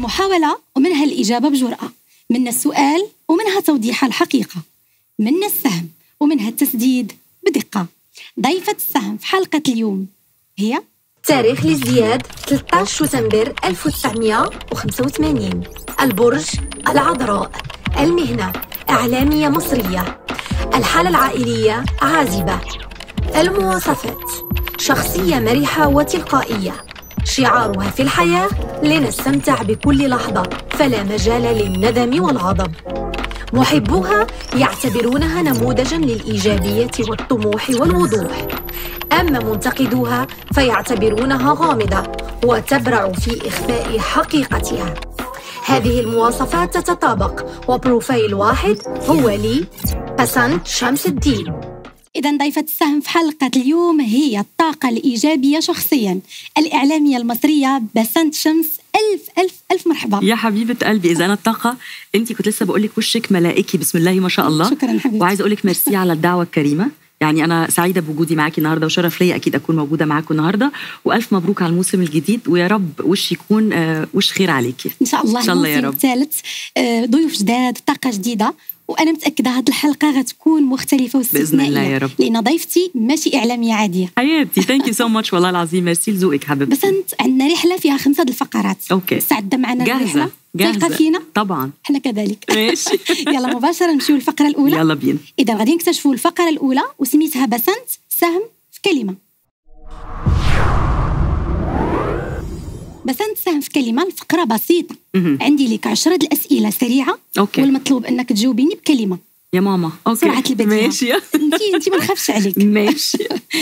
المحاولة ومنها الإجابة بجرأة منها السؤال ومنها توضيح الحقيقة منها السهم ومنها التسديد بدقة ضيفة السهم في حلقة اليوم هي تاريخ الازدياد 13 شتنبر 1985 البرج العذراء المهنة إعلامية مصرية الحالة العائلية عازبة المواصفات شخصية مرحة وتلقائية شعارها في الحياة لنستمتع بكل لحظة فلا مجال للندم والغضب محبوها يعتبرونها نموذجا للإيجابية والطموح والوضوح أما منتقدوها فيعتبرونها غامضة وتبرع في إخفاء حقيقتها هذه المواصفات تتطابق وبروفايل واحد هو لي بسنت شمس الدين إذا ضيفة السهم في حلقة اليوم هي الطاقة الإيجابية شخصيا الإعلامية المصرية بسنت شمس ألف ألف ألف مرحبا يا حبيبة قلبي إذا أنا الطاقة أنت كنت لسه بقول لك وشك ملائكي بسم الله ما شاء الله شكرا حبيبتي وعايزة أقول لك ميرسي على الدعوة الكريمة يعني أنا سعيدة بوجودي معاكي النهاردة وشرف ليا أكيد أكون موجودة معاكم النهاردة وألف مبروك على الموسم الجديد ويا رب وش يكون آه، وش خير عليكي إن شاء الله إن شاء الله يا الموسم رب. الثالث آه، ضيوف جداد طاقة جديدة وأنا متأكدة هذه الحلقة غتكون مختلفة واستثنائية الله يا رب. لأن ضيفتي ماشي إعلامية عادية حياتي ثانك يو سو ماتش والله العظيم ميرسي لذوقك حبيبتي بس أنت عندنا رحلة فيها خمسة د الفقرات أوكي. مستعدة معنا جاهزة الرحلة جاهزة ثقة فينا طبعا احنا كذلك ماشي يلا مباشرة نمشيو للفقرة الأولى يلا بينا إذا غادي نكتشفوا الفقرة الأولى وسميتها بسنت سهم في كلمة بسنت سهم في كلمة الفقرة بسيطة مهم. عندي لك عشرة الأسئلة سريعة أوكي. والمطلوب أنك تجاوبيني بكلمة يا ماما أوكي سرعة البديهة ماشي انت انت ما نخافش عليك ماشي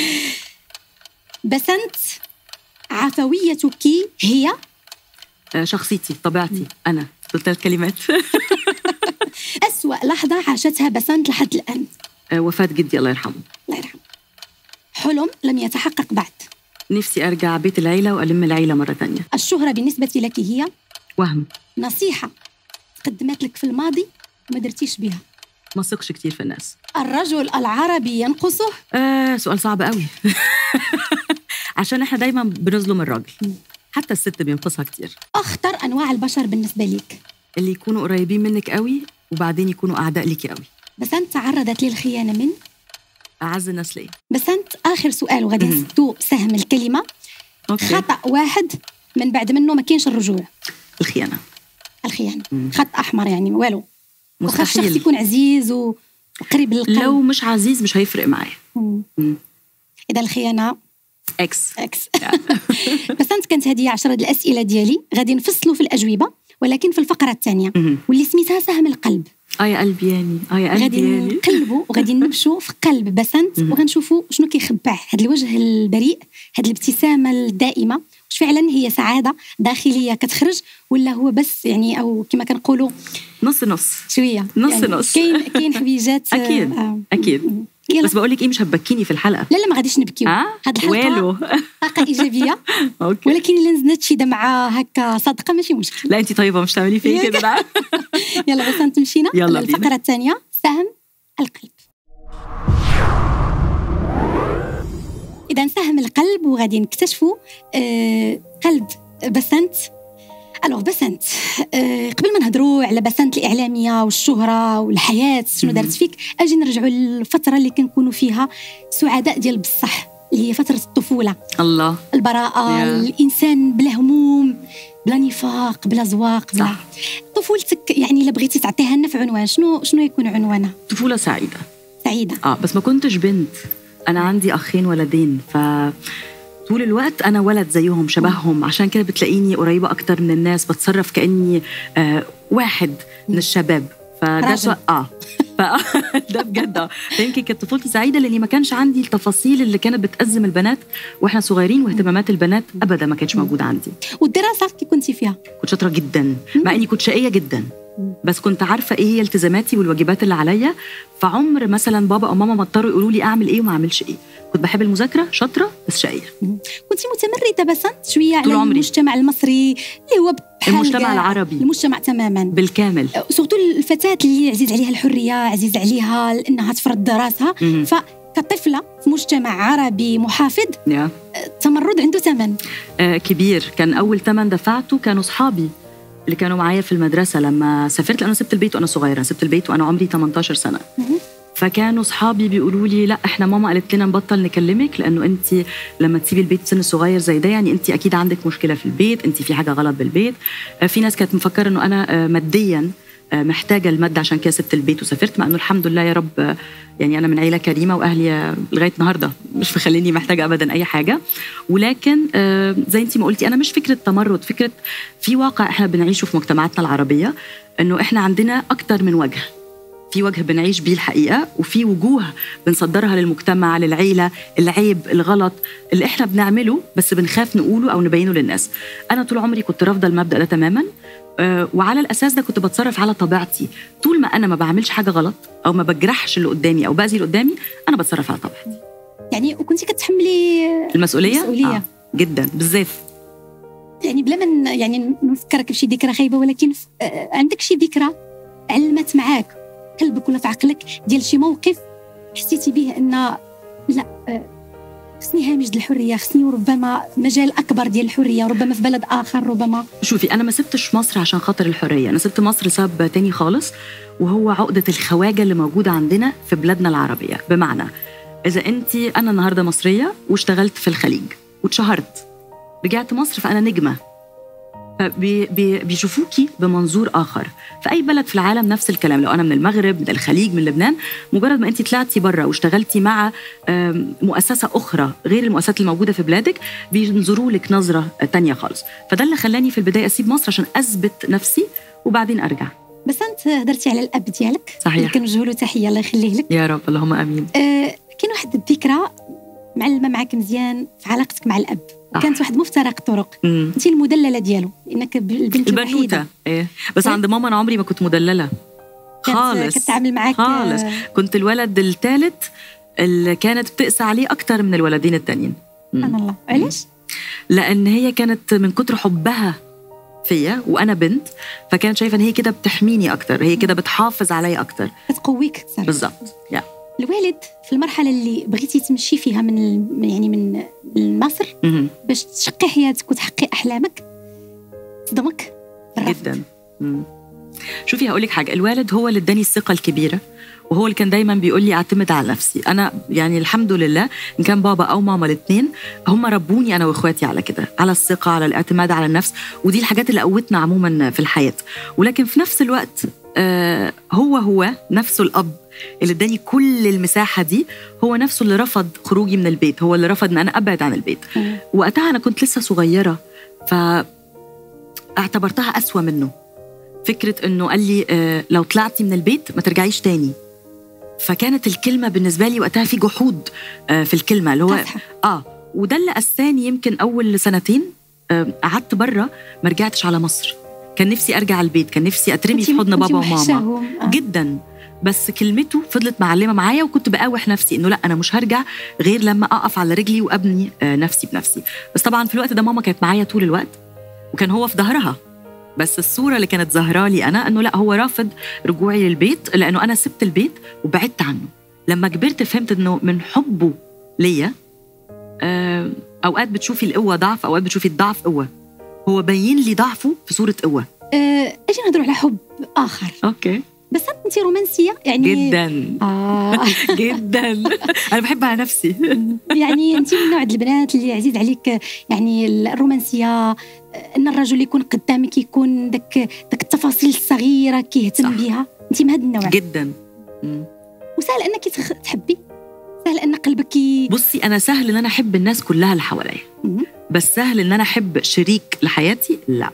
بسنت عفويتك هي آه، شخصيتي طبيعتي أنا ثلاث كلمات أسوأ لحظة عاشتها بسنت لحد الآن آه، وفاة جدي الله يرحمه الله يرحمه حلم لم يتحقق بعد نفسي أرجع بيت العيلة وألم العيلة مرة تانية الشهرة بالنسبة لك هي وهم نصيحة قدمت لك في الماضي وما درتيش بها ما ثقش كتير في الناس الرجل العربي ينقصه آه سؤال صعب قوي عشان احنا دايما بنظلم الراجل حتى الست بينقصها كتير أخطر أنواع البشر بالنسبة لك اللي يكونوا قريبين منك قوي وبعدين يكونوا اعداء ليكي قوي بسنت تعرضت للخيانة من اعز الناس ليا بسنت آخر سؤال وغادي مهم. نسدو سهم الكلمة اوكي خطأ واحد من بعد منه ما كاينش الرجوع الخيانه الخيانة مم. خط أحمر يعني والو وخا الشخص مستحيل يكون عزيز و- وقريب للقلب لو مش عزيز مش هيفرق معايا مم. مم. إذا الخيانة اكس اكس بس انت كانت هذه عشرة الاسئله ديالي غادي نفصلوا في الاجوبه ولكن في الفقره الثانيه مهم. واللي سميتها سهم القلب اه يا قلبي ياني اه يا قلبي غادي ياني نقلبوا وغادي نمشوا في قلب بسنت مهم. وغنشوفوا شنو كيخبع هذا الوجه البريء هذه الابتسامه الدائمه واش فعلا هي سعاده داخليه كتخرج ولا هو بس يعني او كما كنقولوا نص نص شويه نص يعني نص. كاين كاين حويجات آه، أكيد، آه. أكيد. يلا بس بقول لك ايه مش هتبكيني في الحلقه لا لا ما غاديش نبكيو اه هاد الحلقه والو طاقه ايجابيه اوكي ولكن الا نزلت شي دمعه هكا صادقه ماشي مشكل لا انت طيبه مش تعملي فيا كده أنا يلا بس انت مشينا يلا للفقره بينا. الثانيه سهم القلب اذا سهم القلب وغادي نكتشفوا آه قلب بسنت الوغ بسنت آه قبل ما نهضروا على بسنت الاعلاميه والشهره والحياه شنو مم. دارت فيك اجي نرجعوا للفتره اللي كنكونوا فيها سعداء ديال بصح اللي هي فتره الطفوله الله البراءة يا. الإنسان بلا هموم بلا نفاق بلا زواق بلا صح. طفولتك يعني إلا بغيتي تعطيها لنا في عنوان شنو شنو يكون عنوانها طفوله سعيده سعيدة اه بس ما كنتش بنت انا عندي اخين ولدين ف طول الوقت انا ولد زيهم شبههم عشان كده بتلاقيني قريبه اكتر من الناس بتصرف كاني آه واحد من الشباب فده راجل. سؤال اه ف... ده بجد اه فيمكن كانت طفولتي سعيده لاني ما كانش عندي التفاصيل اللي كانت بتأزم البنات واحنا صغيرين واهتمامات البنات ابدا ما كانتش موجوده عندي والدراسة كي كنتي فيها كنت شاطره جدا مع اني كنت شقيه جدا بس كنت عارفه ايه هي التزاماتي والواجبات اللي عليا فعمر مثلا بابا او ماما ما اضطروا يقولوا لي اعمل ايه وما اعملش ايه كنت بحب المذاكره شاطره بس شقيه كنتي متمردة بس أنت شوية على طول عمري. المجتمع المصري اللي هو بحال المجتمع كاع- العربي. المجتمع تماما بالكامل سورتو الفتاة اللي عزيز عليها الحرية عزيز عليها انها تفرض راسها مهم. فكطفلة في مجتمع عربي محافظ يا. التمرد عنده ثمن آه كبير كان اول ثمن دفعته كانوا صحابي اللي كانوا معايا في المدرسه لما سافرت لانه سبت البيت وانا صغيره سبت البيت وانا عمري 18 سنه مهم. فكانوا اصحابي بيقولوا لي لا احنا ماما قالت لنا نبطل نكلمك لانه انت لما تسيبي البيت في سن صغير زي ده يعني انت اكيد عندك مشكله في البيت انت في حاجه غلط بالبيت آه، في ناس كانت مفكره انه انا آه، ماديا آه، محتاجه الماده عشان كده سبت البيت وسافرت مع انه الحمد لله يا رب آه، يعني انا من عيله كريمه واهلي آه، لغايه النهارده مش مخليني محتاجه ابدا اي حاجه ولكن آه، زي انت ما قلتي انا مش فكره تمرد فكره في واقع احنا بنعيشه في مجتمعاتنا العربيه انه احنا عندنا اكتر من وجه في وجه بنعيش بيه الحقيقه وفي وجوه بنصدرها للمجتمع للعيله العيب الغلط اللي احنا بنعمله بس بنخاف نقوله او نبينه للناس انا طول عمري كنت رافضه المبدا ده تماما آه، وعلى الاساس ده كنت بتصرف على طبيعتي طول ما انا ما بعملش حاجه غلط او ما بجرحش اللي قدامي او باذي اللي قدامي انا بتصرف على طبيعتي يعني وكنتي كتحملي المسؤوليه المسؤولية. آه جدا بالزاف يعني بلا ما ن- يعني نفكرك بشي ذكرى خايبه ولكن ف- آه، عندك شي ذكرى علمت معاك قلبك ولا في عقلك ديال شي موقف حسيتي به ان لا آه، خصني هامش ديال الحريه خصني ربما مجال اكبر ديال الحريه ربما في بلد اخر ربما شوفي انا ما سبتش مصر عشان خاطر الحريه انا سبت مصر لسبب تاني خالص وهو عقده الخواجه اللي موجوده عندنا في بلادنا العربيه بمعنى اذا انت انا النهارده مصريه واشتغلت في الخليج واتشهرت رجعت مصر فانا نجمه فبيشوفوكي بمنظور اخر في اي بلد في العالم نفس الكلام لو انا من المغرب من الخليج من لبنان مجرد ما انت طلعتي بره واشتغلتي مع آم، مؤسسه اخرى غير المؤسسات الموجوده في بلادك بينظروا لك نظره تانية خالص فده اللي خلاني في البدايه اسيب مصر عشان اثبت نفسي وبعدين ارجع بس انت هدرتي على الاب ديالك صحيح. اللي كنوجهوا له تحيه الله يخليه لك يا رب اللهم امين آه، كاين واحد الذكرى معلمه معك مزيان في علاقتك مع الاب صح. كانت واحد مفترق طرق مم. انت المدلله ديالو لانك ب- البنت البنوته الوحيده ايه بس إيه؟ عند ماما انا عمري ما كنت مدلله كانت خالص كتعامل معك خالص آه، كنت الولد الثالث اللي كانت بتقسى عليه اكتر من الولدين التانيين مم. سبحان الله علاش؟ لان هي كانت من كتر حبها فيا وانا بنت فكانت شايفه ان هي كده بتحميني اكتر هي كده بتحافظ عليا اكتر كتقويك اكثر بالظبط يا الوالد في المرحله اللي بغيتي تمشي فيها من ال- من- يعني من من مصر مهم. باش تشقي حياتك وتحقق احلامك صدمك بالرفض. جدا مم. شوفي هقول لك حاجه الوالد هو اللي اداني الثقه الكبيره وهو اللي كان دايما بيقول لي اعتمد على نفسي انا يعني الحمد لله ان كان بابا او ماما الاثنين هم ربوني انا واخواتي على كده على الثقه على الاعتماد على النفس ودي الحاجات اللي قوتنا عموما في الحياه ولكن في نفس الوقت آه هو هو نفسه الاب اللي اداني كل المساحه دي هو نفسه اللي رفض خروجي من البيت هو اللي رفض ان انا ابعد عن البيت مم. وقتها انا كنت لسه صغيره ف اعتبرتها أسوأ منه فكرة إنه قال لي آه، لو طلعتي من البيت ما ترجعيش تاني فكانت الكلمة بالنسبة لي وقتها في جحود آه، في الكلمة اللي هو قاسحة. آه وده اللي أساني يمكن أول سنتين آه، قعدت بره ما رجعتش على مصر كان نفسي أرجع البيت كان نفسي أترمي في كنتي- حضن كنتي بابا وماما وحشاهم. آه. جدا بس كلمته فضلت معلمه معايا وكنت بقاوح نفسي انه لا انا مش هرجع غير لما اقف على رجلي وابني آه، نفسي بنفسي بس طبعا في الوقت ده ماما كانت معايا طول الوقت وكان هو في ظهرها بس الصوره اللي كانت ظاهره لي انا انه لا هو رافض رجوعي للبيت لانه انا سبت البيت وبعدت عنه لما كبرت فهمت انه من حبه ليا آه، اوقات بتشوفي القوه ضعف اوقات بتشوفي الضعف قوه هو بين لي ضعفه في صوره قوه آه، اجي نهضروا على حب اخر اوكي بس انت رومانسيه يعني جدا آه جدا انا بحب على نفسي يعني انت من نوع البنات اللي عزيز عليك يعني الرومانسيه ان الرجل يكون قدامك يكون داك داك التفاصيل الصغيره كيهتم صح. بها انت من هذا النوع جدا مم. وسهل انك تخ- تحبي سهل ان قلبك ي... بصي انا سهل ان انا احب الناس كلها اللي حواليا مم. بس سهل ان انا احب شريك لحياتي لا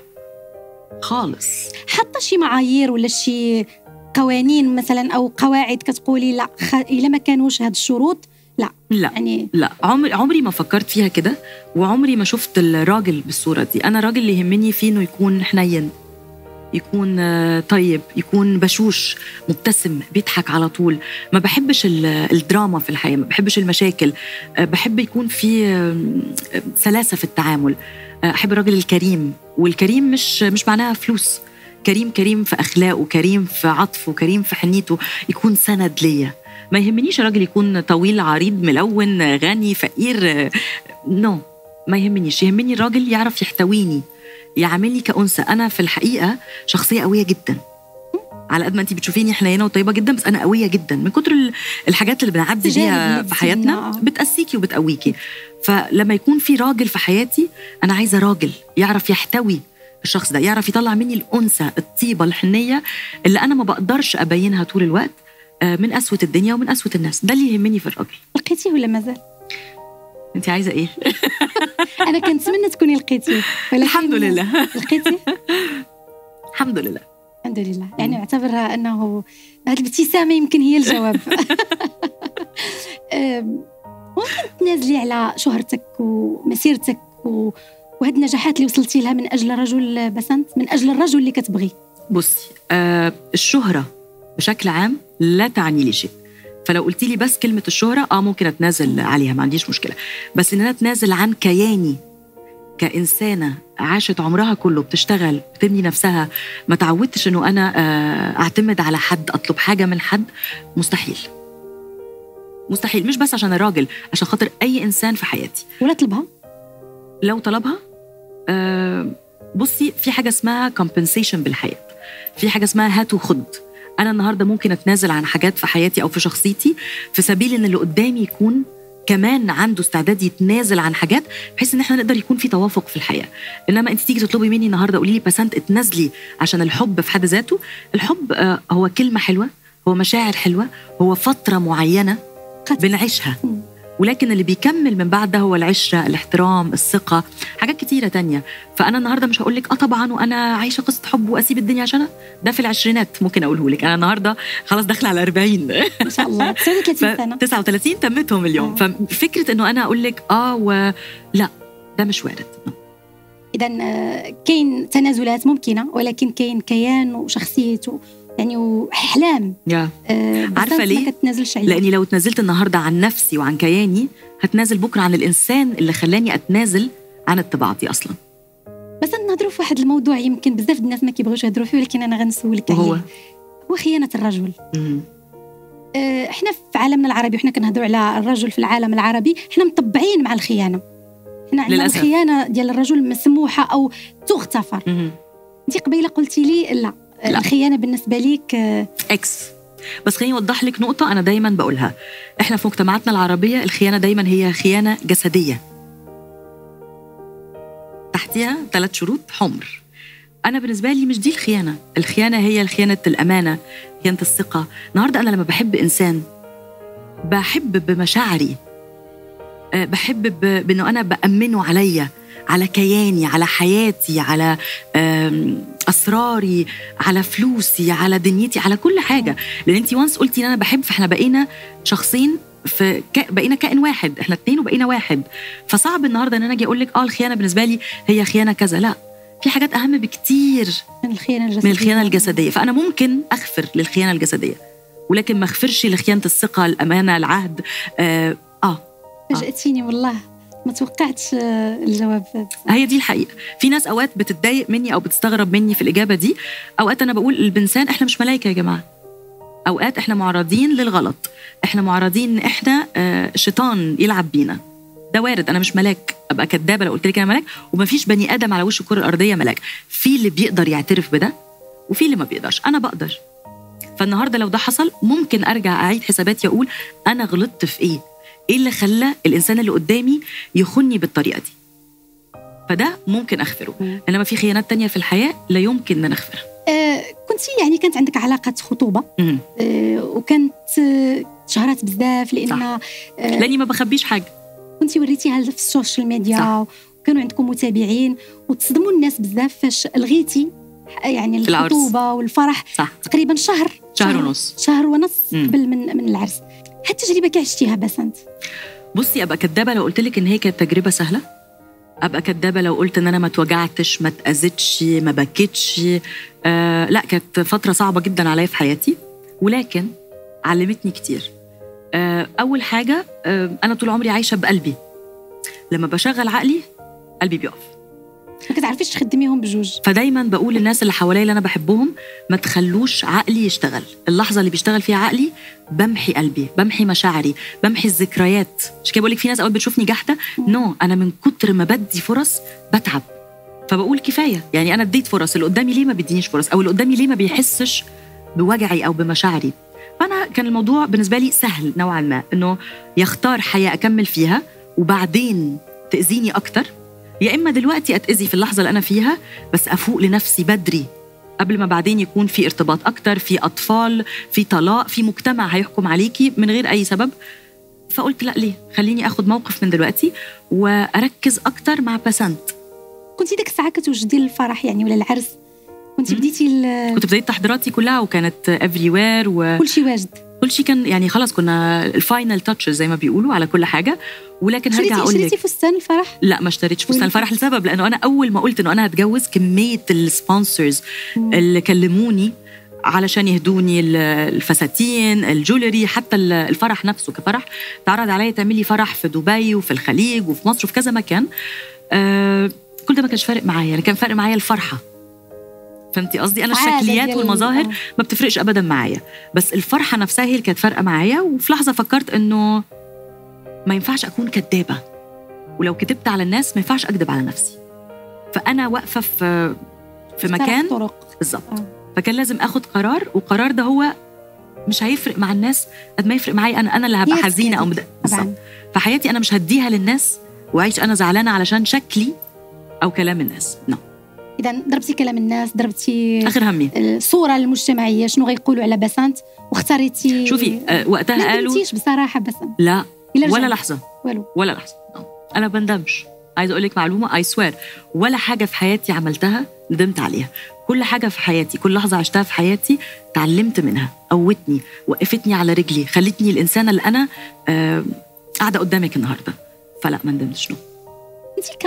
خالص حاطه شي معايير ولا شي قوانين مثلا او قواعد كتقولي لا خ... الا ما كانوش هاد الشروط لا لا يعني لا عمري عمري ما فكرت فيها كده وعمري ما شفت الراجل بالصوره دي انا الراجل اللي يهمني فيه انه يكون حنين يكون آه، طيب يكون بشوش مبتسم بيضحك على طول ما بحبش ال- الدراما في الحياه ما بحبش المشاكل آه، بحب يكون في آم، آه، سلاسه في التعامل آه، احب الراجل الكريم والكريم مش مش معناها فلوس كريم كريم في اخلاقه كريم في عطفه كريم في حنيته يكون سند ليا ما يهمنيش الراجل يكون طويل عريض ملون غني فقير نو no. ما يهمنيش يهمني الراجل يعرف يحتويني يعاملني كانثى انا في الحقيقه شخصيه قويه جدا على قد ما انت بتشوفيني حنينه وطيبه جدا بس انا قويه جدا من كتر ال- الحاجات اللي بنعدي تجارب بيها اللي في حياتنا بتجينا. بتقسيكي وبتقويكي فلما يكون في راجل في حياتي انا عايزه راجل يعرف يحتوي الشخص ده يعرف يطلع مني الانثى الطيبه الحنيه اللي انا ما بقدرش ابينها طول الوقت آه، من قسوه الدنيا ومن قسوه الناس ده اللي يهمني في الراجل لقيتيه ولا مازال؟ انت عايزه ايه انا كنتمنى تكوني لقيتيه ولكن الحمد لله لقيتيه الحمد لله الحمد لله يعني اعتبرها انه هذه الابتسامه يمكن هي الجواب أم، ممكن تنازلي على شهرتك ومسيرتك و... وهاد النجاحات اللي وصلتي لها من اجل رجل بسنت من اجل الرجل اللي كتبغيه بصي آه الشهرة بشكل عام لا تعني لي شيء فلو قلتي لي بس كلمة الشهرة اه ممكن اتنازل عليها ما عنديش مشكلة بس ان انا اتنازل عن كياني كإنسانة عاشت عمرها كله بتشتغل بتبني نفسها ما تعودتش انه انا آه اعتمد على حد اطلب حاجة من حد مستحيل مستحيل مش بس عشان الراجل عشان خاطر اي انسان في حياتي ولا طلبها لو طلبها آه، بصي في حاجه اسمها compensation بالحياه في حاجه اسمها هات وخد انا النهارده ممكن اتنازل عن حاجات في حياتي او في شخصيتي في سبيل ان اللي قدامي يكون كمان عنده استعداد يتنازل عن حاجات بحيث ان احنا نقدر يكون في توافق في الحياه انما انت تيجي تطلبي مني النهارده قولي لي بسنت اتنازلي عشان الحب في حد ذاته الحب آه، هو كلمه حلوه هو مشاعر حلوه هو فتره معينه قد- بنعيشها مم. ولكن اللي بيكمل من بعد ده هو العشره الاحترام الثقه حاجات كتيره تانية فانا النهارده مش هقول لك اه طبعا وانا عايشه قصه حب واسيب الدنيا عشانها ده في العشرينات ممكن اقوله لك انا النهارده خلاص داخله على 40 ما شاء الله 39 ف سنه 39 تمتهم اليوم آه. ففكره انه انا اقول لك اه ولا ده مش وارد اذا كاين تنازلات ممكنه ولكن كاين كيان وشخصيته يعني واحلام يا آه، بس عارفة أنت ليه؟ ما كتنازلش عليها لاني لو اتنازلت النهارده عن نفسي وعن كياني هتنازل بكره عن الانسان اللي خلاني اتنازل عن اتباعتي اصلا بس نهضروا في واحد الموضوع يمكن بزاف الناس ما كيبغيوش يهضروا فيه ولكن انا غنسولك وهو عليه هو خيانه الرجل مم. آه، احنا في عالمنا العربي وحنا كنهضروا على الرجل في العالم العربي احنا مطبعين مع الخيانه احنا عندنا للأسف. الخيانه ديال الرجل مسموحه او تغتفر مم. انت قبيله قلتي لي لا, لا. الخيانه بالنسبه ليك آه، اكس بس خليني اوضح لك نقطه انا دايما بقولها احنا في مجتمعاتنا العربيه الخيانه دايما هي خيانه جسديه تحتها ثلاث شروط حمر انا بالنسبه لي مش دي الخيانه الخيانه هي خيانه الامانه خيانه الثقه النهارده انا لما بحب انسان بحب بمشاعري أه، بحب ب- بانه انا بامنه عليا على كياني على حياتي على آم، اسراري على فلوسي على دنيتي على كل حاجه لان انت وانس قلتي ان انا بحب فاحنا بقينا شخصين في ك... بقينا كائن واحد احنا اتنين وبقينا واحد فصعب النهارده ان انا اجي اقول لك اه الخيانه بالنسبه لي هي خيانه كذا لا في حاجات اهم بكتير من الخيانه الجسديه من الخيانه الجسديه فانا ممكن اغفر للخيانه الجسديه ولكن ما اغفرش لخيانه الثقه الامانه العهد اه, آه. فاجاتيني والله ما توقعتش آه، الجواب هي دي الحقيقه في ناس اوقات بتتضايق مني او بتستغرب مني في الاجابه دي اوقات انا بقول البنسان احنا مش ملائكه يا جماعه اوقات احنا معرضين للغلط احنا معرضين ان احنا آه، شيطان يلعب بينا ده وارد انا مش ملاك ابقى كدابه لو قلت لك انا ملاك ومفيش بني ادم على وش الكره الارضيه ملاك في اللي بيقدر يعترف بده وفي اللي ما بيقدرش انا بقدر فالنهارده لو ده حصل ممكن ارجع اعيد حساباتي واقول انا غلطت في ايه ايه اللي خلى الانسان اللي قدامي يخني بالطريقه دي فده ممكن اغفره مم. انما في خيانات تانية في الحياه لا يمكن ان انا اغفرها آه، كنت يعني كانت عندك علاقه خطوبه مم. آه، وكانت آه، شهرات بزاف لان صح. آه، لاني ما بخبيش حاجه كنت وريتيها في السوشيال ميديا صح. وكانوا عندكم متابعين وتصدموا الناس بزاف فاش لغيتي يعني العرس. الخطوبه والفرح صح تقريبا شهر شهر ونص شهر ونص مم. قبل من من العرس هاد التجربه كي عشتيها بسنت بصي ابقى كدابه لو قلت لك ان هي كانت تجربه سهله ابقى كدابه لو قلت ان انا ما اتوجعتش ما اتاذيتش ما بكيتش آه لا كانت فتره صعبه جدا عليا في حياتي ولكن علمتني كتير آه اول حاجه آه انا طول عمري عايشه بقلبي لما بشغل عقلي قلبي بيقف ما كتعرفيش تخدميهم بجوج فدايما بقول للناس اللي حواليا اللي انا بحبهم ما تخلوش عقلي يشتغل اللحظه اللي بيشتغل فيها عقلي بمحي قلبي بمحي مشاعري بمحي الذكريات مش كده بقول لك في ناس اول بتشوفني جحده نو no, انا من كتر ما بدي فرص بتعب فبقول كفايه يعني انا اديت فرص اللي قدامي ليه ما بيدينيش فرص او اللي قدامي ليه ما بيحسش بوجعي او بمشاعري فانا كان الموضوع بالنسبه لي سهل نوعا ما انه يختار حياه اكمل فيها وبعدين تاذيني اكتر يا اما دلوقتي اتاذي في اللحظه اللي انا فيها بس افوق لنفسي بدري قبل ما بعدين يكون في ارتباط اكتر في اطفال في طلاق في مجتمع هيحكم عليكي من غير اي سبب فقلت لا ليه خليني اخد موقف من دلوقتي واركز اكتر مع بسنت كنتي ديك الساعه كتوجدي الفرح يعني ولا العرس كنتي بديتي ال- كنت بديت تحضيراتي كلها وكانت افري وير وكل كل شيء واجد شيء كان يعني خلاص كنا الفاينل تاتشز زي ما بيقولوا على كل حاجه ولكن هرجع شريتي اقول شريتي لك فستان الفرح لا ما اشتريتش فستان ولا الفرح لسبب لانه انا اول ما قلت انه انا هتجوز كميه السبونسرز اللي كلموني علشان يهدوني ال- الفساتين الجولري حتى ال- الفرح نفسه كفرح تعرض عليا تعملي فرح في دبي وفي الخليج وفي مصر وفي كذا مكان آه كل ده ما كانش فارق معايا انا كان فارق معايا الفرحه فهمتي قصدي انا عادة الشكليات ديال- والمظاهر آه. ما بتفرقش ابدا معايا بس الفرحه نفسها هي اللي كانت فارقه معايا وفي لحظه فكرت انه ما ينفعش اكون كدابه ولو كدبت على الناس ما ينفعش اكذب على نفسي فانا واقفه في في اخترعت مكان طرق بالظبط آه. فكان لازم اخد قرار والقرار ده هو مش هيفرق مع الناس قد ما يفرق معايا انا انا اللي هبقى هي حزينه او تسكتك. مد... بالظبط طبعا فحياتي انا مش هديها للناس واعيش انا زعلانه علشان شكلي او كلام الناس نو اذا ضربتي كلام الناس ضربتي اخر همي الصوره المجتمعيه شنو غيقولوا على بسنت واختاريتي شوفي آه، ما وقتها قالوا ندمتيش بصراحه بسنت لا إلا ولا رجعت. لحظه والو ولا لحظه no. انا بندمش عايزه اقول لك معلومه اي سوير ولا حاجه في حياتي عملتها ندمت عليها كل حاجه في حياتي كل لحظه عشتها في حياتي تعلمت منها قوتني وقفتني على رجلي خلتني الانسانه اللي انا آه، قاعده قدامك النهارده فلا ما ندمتش نو انت ك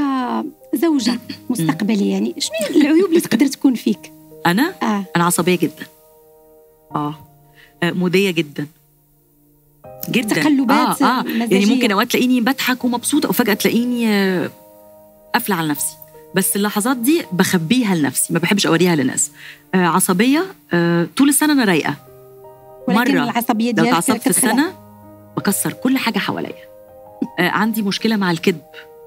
كزوجه مستقبليه يعني شنو هي العيوب اللي تقدر تكون فيك انا اه انا عصبيه جدا اه آه، موديه جدا جدا تقلبات آه آه. يعني مزاجية. ممكن اوقات تلاقيني بضحك ومبسوطه وفجاه تلاقيني آه، قافله على نفسي بس اللحظات دي بخبيها لنفسي ما بحبش اوريها للناس آه عصبيه آه طول السنه انا رايقه ولكن مرة العصبيه لو ديالك اتعصبت في كتخلع. السنه بكسر كل حاجه حواليا آه عندي مشكله مع الكذب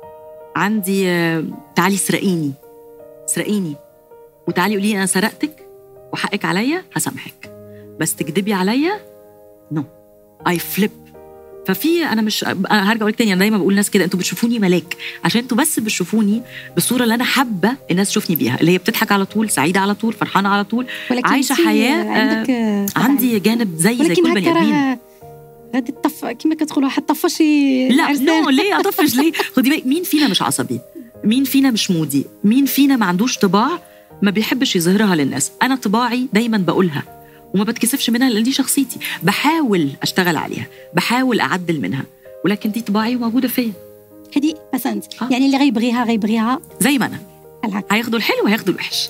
عندي آه تعالي اسرقيني اسرقيني وتعالي قولي لي انا سرقتك وحقك عليا هسامحك بس تكذبي عليا نو اي فليب ففي انا مش أنا هرجع اقول لك تاني انا دايما بقول للناس كده انتوا بتشوفوني ملاك عشان انتوا بس بتشوفوني بالصوره اللي انا حابه الناس تشوفني بيها اللي هي بتضحك على طول سعيده على طول فرحانه على طول ولكن عايشة انتي حياة، آه، عندك آه، طبعاً. عندي جانب زي زي ولكن كل بني هكا ادمين راه غادي تطف كما كتقولوا حطفشي لا نو ليه اطفش ليه خدي بالك مين فينا مش عصبي مين فينا مش مودي مين فينا ما عندوش طباع ما بيحبش يظهرها للناس انا طباعي دايما بقولها وما بتكسفش منها لان دي شخصيتي بحاول اشتغل عليها بحاول اعدل منها ولكن دي طباعي وموجوده فيا هذه بسنت آه. يعني اللي غيبغيها غيبغيها زي ما انا العكس هياخدوا الحلو وهياخدوا الوحش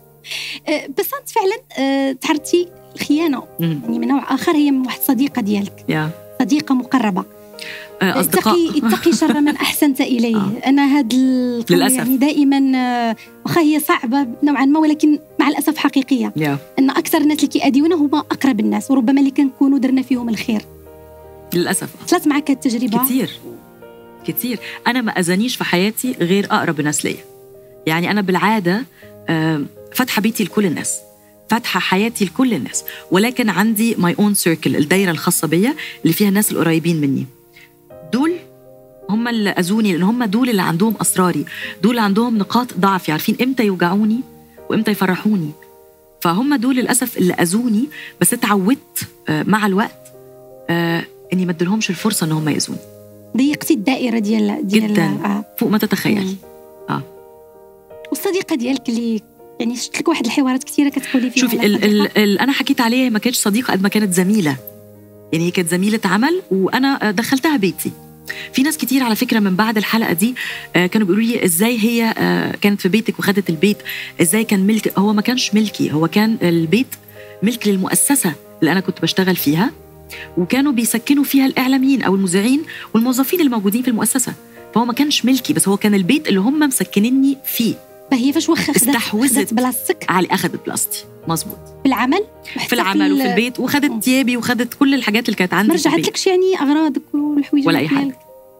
آه، بسنت فعلا آه، تعرضتي الخيانه مم. يعني من نوع اخر هي من واحد صديقه ديالك يا صديقه مقربه آه، اصدقاء اتقي اتقي شر من احسنت اليه آه. انا هاد القول للأسف. يعني دائما آه، واخا هي صعبه نوعا ما ولكن مع الاسف حقيقيه يا ان اكثر الناس اللي كيأذيونا هما اقرب الناس وربما اللي كنكونوا درنا فيهم الخير للاسف طلعت معك التجربه كتير كتير انا ما اذانيش في حياتي غير اقرب الناس ليا يعني انا بالعاده آه، فاتحه بيتي لكل الناس فاتحه حياتي لكل الناس ولكن عندي ماي اون سيركل الدايره الخاصه بيا اللي فيها الناس القريبين مني دول هم اللي اذوني لان هم دول اللي عندهم اسراري دول اللي عندهم نقاط ضعفي عارفين امتى يوجعوني وامتى يفرحوني فهم دول للاسف اللي اذوني بس اتعودت آه، مع الوقت آه، اني ما اديلهمش الفرصه ان هم ياذوني ضيقتي الدائره ديال ديال جداً. آه. فوق ما تتخيلي مم. آه. والصديقه ديالك اللي يعني شفت لك واحد الحوارات كثيره كتقولي فيها شوفي على ال ال صديقة. ال انا حكيت عليها هي ما كانتش صديقه قد ما كانت زميله يعني هي كانت زميله عمل وانا دخلتها بيتي في ناس كتير على فكره من بعد الحلقه دي آه، كانوا بيقولوا لي ازاي هي آه، كانت في بيتك وخدت البيت ازاي كان ملك هو ما كانش ملكي هو كان البيت ملك للمؤسسه اللي انا كنت بشتغل فيها وكانوا بيسكنوا فيها الاعلاميين او المذيعين والموظفين الموجودين في المؤسسه فهو ما كانش ملكي بس هو كان البيت اللي هم مسكنيني فيه فهي فاش واخا خدت استحوذت. خدت بلاصتك علي اخذت بلاصتي مظبوط في العمل وحتى في العمل وفي ال- البيت وخدت ثيابي وخدت كل الحاجات اللي كانت عندي ما في البيت رجعتلكش يعني اغراضك والحوايج ولا أي حاجة. ديالك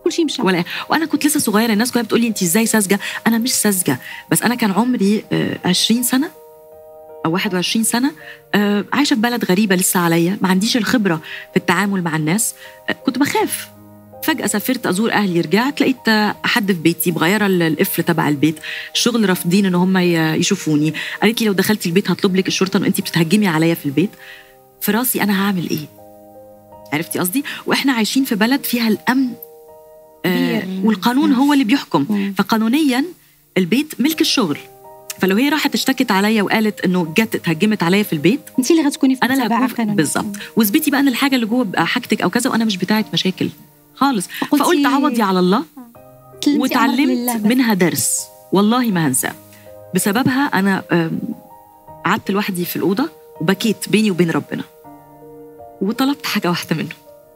كل شيء مشى ولا وانا كنت لسه صغيره الناس كلها بتقول لي انت ازاي ساذجه انا مش ساذجه بس انا كان عمري آه، 20 سنه او 21 سنه آه، عايشه في بلد غريبه لسه عليا ما عنديش الخبره في التعامل مع الناس آه، كنت بخاف فجأة سافرت أزور أهلي رجعت لقيت آه، حد في بيتي مغيرة ال- القفل تبع البيت الشغل رافضين إن هم ي- يشوفوني قالت لي لو دخلتي البيت هطلب لك الشرطة إن أنت بتهجمي عليا في البيت في راسي أنا هعمل إيه عرفتي قصدي وإحنا عايشين في بلد فيها الأمن آه كبير. والقانون هو اللي بيحكم مم. فقانونيا البيت ملك الشغل فلو هي راحت اشتكت عليا وقالت انه جت اتهجمت عليا في البيت انت اللي غتكوني في انا اللي متابعه هكون قانونيه بالظبط واثبتي بقى ان الحاجه اللي جوه بقى حاجتك او كذا وانا مش بتاعه مشاكل خالص قلتي- فقلت عوضي على الله تلمتي أمرك وتعلمت لله بس. منها درس والله ما هنساه بسببها انا آم، قعدت لوحدي في الاوضه وبكيت بيني وبين ربنا وطلبت حاجه واحده منه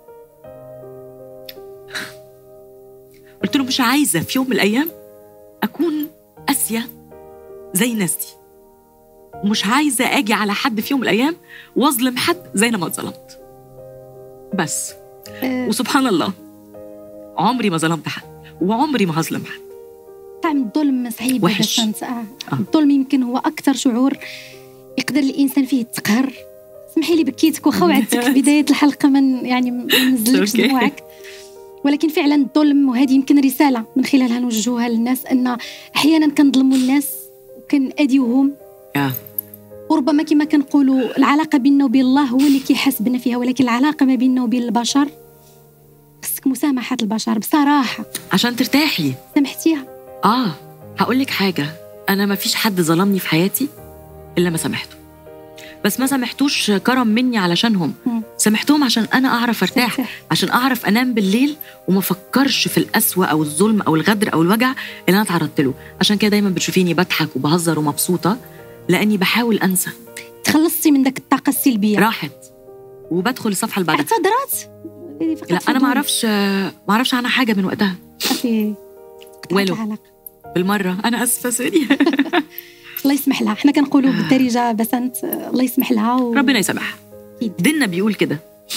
قلت له مش عايزه في يوم من الايام اكون قاسيه زي الناس دي ومش عايزه اجي على حد في يوم من الايام واظلم حد زي انا ما اتظلمت بس آه، وسبحان الله عمري ما ظلمت حد وعمري ما هظلم حد طعم الظلم صعيب وحش. بس انت آه. آه. الظلم يمكن هو اكثر شعور يقدر الانسان فيه يتقهر اسمحي لي بكيتك واخا وعدتك في بدايه الحلقه من يعني ما نزلكش أوكي. دموعك ولكن فعلا الظلم وهذه يمكن رساله من خلالها نوجهوها للناس ان احيانا كنظلموا الناس وكنأذيوهم آه. وربما كما كنقولوا العلاقه بيننا وبين الله هو اللي كيحاسبنا فيها ولكن العلاقه ما بيننا وبين البشر خصك مسامحه البشر بصراحه عشان ترتاحي سامحتيها اه هقول لك حاجه انا ما فيش حد ظلمني في حياتي الا ما سامحته بس ما سامحتوش كرم مني علشانهم مم. سامحتهم عشان انا اعرف ارتاح ترتاح. عشان اعرف انام بالليل وما افكرش في القسوه او الظلم او الغدر او الوجع اللي انا اتعرضت له عشان كده دايما بتشوفيني بضحك وبهزر ومبسوطه لاني بحاول انسى تخلصتي من داك الطاقه السلبيه راحت وبدخل الصفحه اللي بعدها اعتذرت هذه فقط لا انا ما فضول. اعرفش ما اعرفش عنها حاجه من وقتها صافي قطعت والو. العلاقة. بالمره انا اسفه سوري الله يسمح لها حنا كنقولوا بالدارجه بسنت آه، الله يسمح لها و... ربنا يسامحها أكيد. ديننا بيقول كده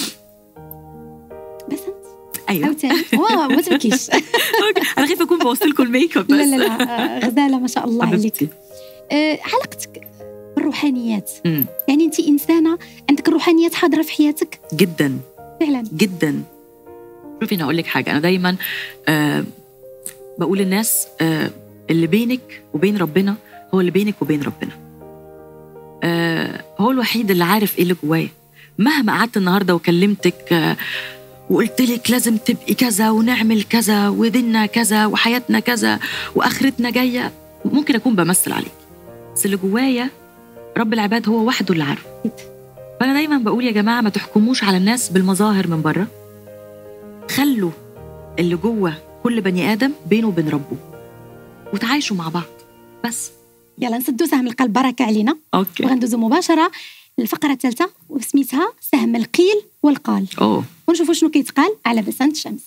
بسنت ايوه عاوتاني هو ما تبكيش انا خايفه اكون بوظت لكم الميك اب بس لا لا لا آه، غزاله ما شاء الله عليك حبيبتي. آه، علاقتك بالروحانيات أمم، يعني انت انسانه عندك الروحانيات حاضره في حياتك جدا فعلا جدا شوفي انا اقول لك حاجه انا دايما آه بقول للناس آه اللي بينك وبين ربنا هو اللي بينك وبين ربنا آه هو الوحيد اللي عارف ايه اللي جوايا مهما قعدت النهارده وكلمتك آه وقلت لك لازم تبقي كذا ونعمل كذا وديننا كذا وحياتنا كذا واخرتنا جايه ممكن اكون بمثل عليك بس اللي جوايا رب العباد هو وحده اللي عارفه فانا دايما بقول يا جماعه ما تحكموش على الناس بالمظاهر من بره خلوا اللي جوه كل بني ادم بينه وبين ربه وتعايشوا مع بعض بس يلا نسدوا سهم القلب بركه علينا اوكي وغندوزو مباشره للفقره الثالثه وسميتها سهم القيل والقال اوه ونشوفوا شنو كيتقال على بسنت الشمس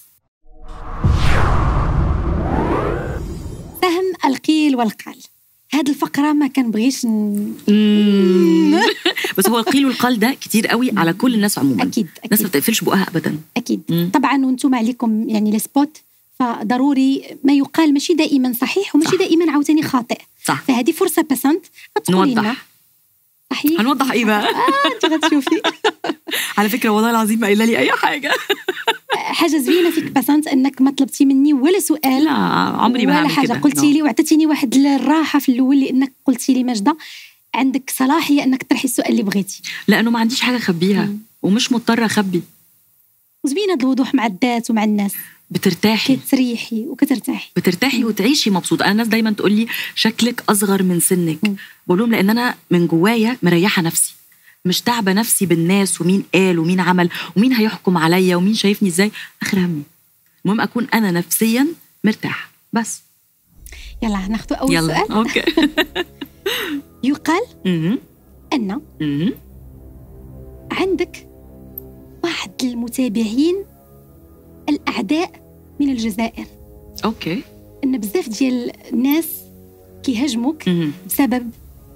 سهم القيل والقال هاد الفقرة ما كنبغيش ن... مم. بس هو القيل والقال ده كتير قوي على كل الناس عموما أكيد الناس ما أكيد بتقفلش بقها ابدا أكيد مم. طبعا وانتم عليكم يعني السبوت فضروري ما يقال ماشي دائما صحيح وماشي صح. دائما عاوتاني خاطئ صح فهذه فرصة بسنت تقولي لنا نوضح صحيح هنوضح ايه بقى انت غتشوفي على فكره والله العظيم ما قايله لي اي حاجه حاجة زوينة فيك بسنت انك ما طلبتي مني ولا سؤال لا عمري ما ولا هعمل حاجه كده قلتي لي وعطيتيني واحد الراحه في الاول لانك قلتي لي ماجده عندك صلاحيه انك تطرحي السؤال اللي بغيتي لانه ما عنديش حاجه اخبيها مم. ومش مضطره اخبي وزوين هذا الوضوح مع الذات ومع الناس بترتاحي كتريحي وكترتاحي بترتاحي وتعيشي مبسوطه انا الناس دايما تقول لي شكلك اصغر من سنك مم. بقول لهم لان انا من جوايا مريحه نفسي مش تعبه نفسي بالناس ومين قال ومين عمل ومين هيحكم عليا ومين شايفني ازاي اخر همي المهم اكون انا نفسيا مرتاحه بس يلا ناخذ اول يلا سؤال اوكي يقال مهم. ان مهم. عندك بعض المتابعين الاعداء من الجزائر اوكي ان بزاف ديال الناس كيهاجموك مهم. بسبب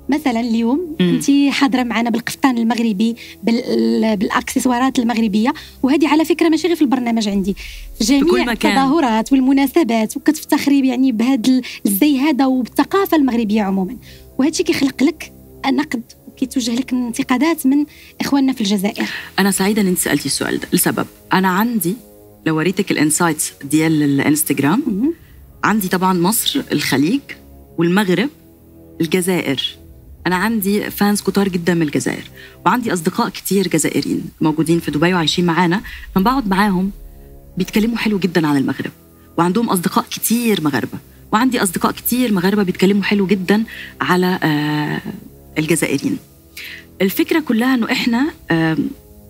مثلا اليوم مم. انت حاضره معنا بالقفطان المغربي بال- بالاكسسوارات المغربيه وهذه على فكره ماشي غير في البرنامج عندي في في كل جميع مكان. التظاهرات والمناسبات وكتفتخري يعني بهذا الزي هذا وبالثقافه المغربيه عموما وهذا الشيء كيخلق لك النقد وكيتوجه لك انتقادات من اخواننا في الجزائر انا سعيده ان انت سالتي السؤال ده لسبب انا عندي لو وريتك الانسايتس ديال الانستغرام مهم. عندي طبعا مصر الخليج والمغرب الجزائر انا عندي فانز كتار جدا من الجزائر وعندي اصدقاء كتير جزائريين موجودين في دبي وعايشين معانا لما بقعد معاهم بيتكلموا حلو جدا عن المغرب وعندهم اصدقاء كتير مغاربه وعندي اصدقاء كتير مغاربه بيتكلموا حلو جدا على آه الجزائريين الفكره كلها انه احنا آم،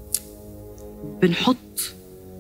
بنحط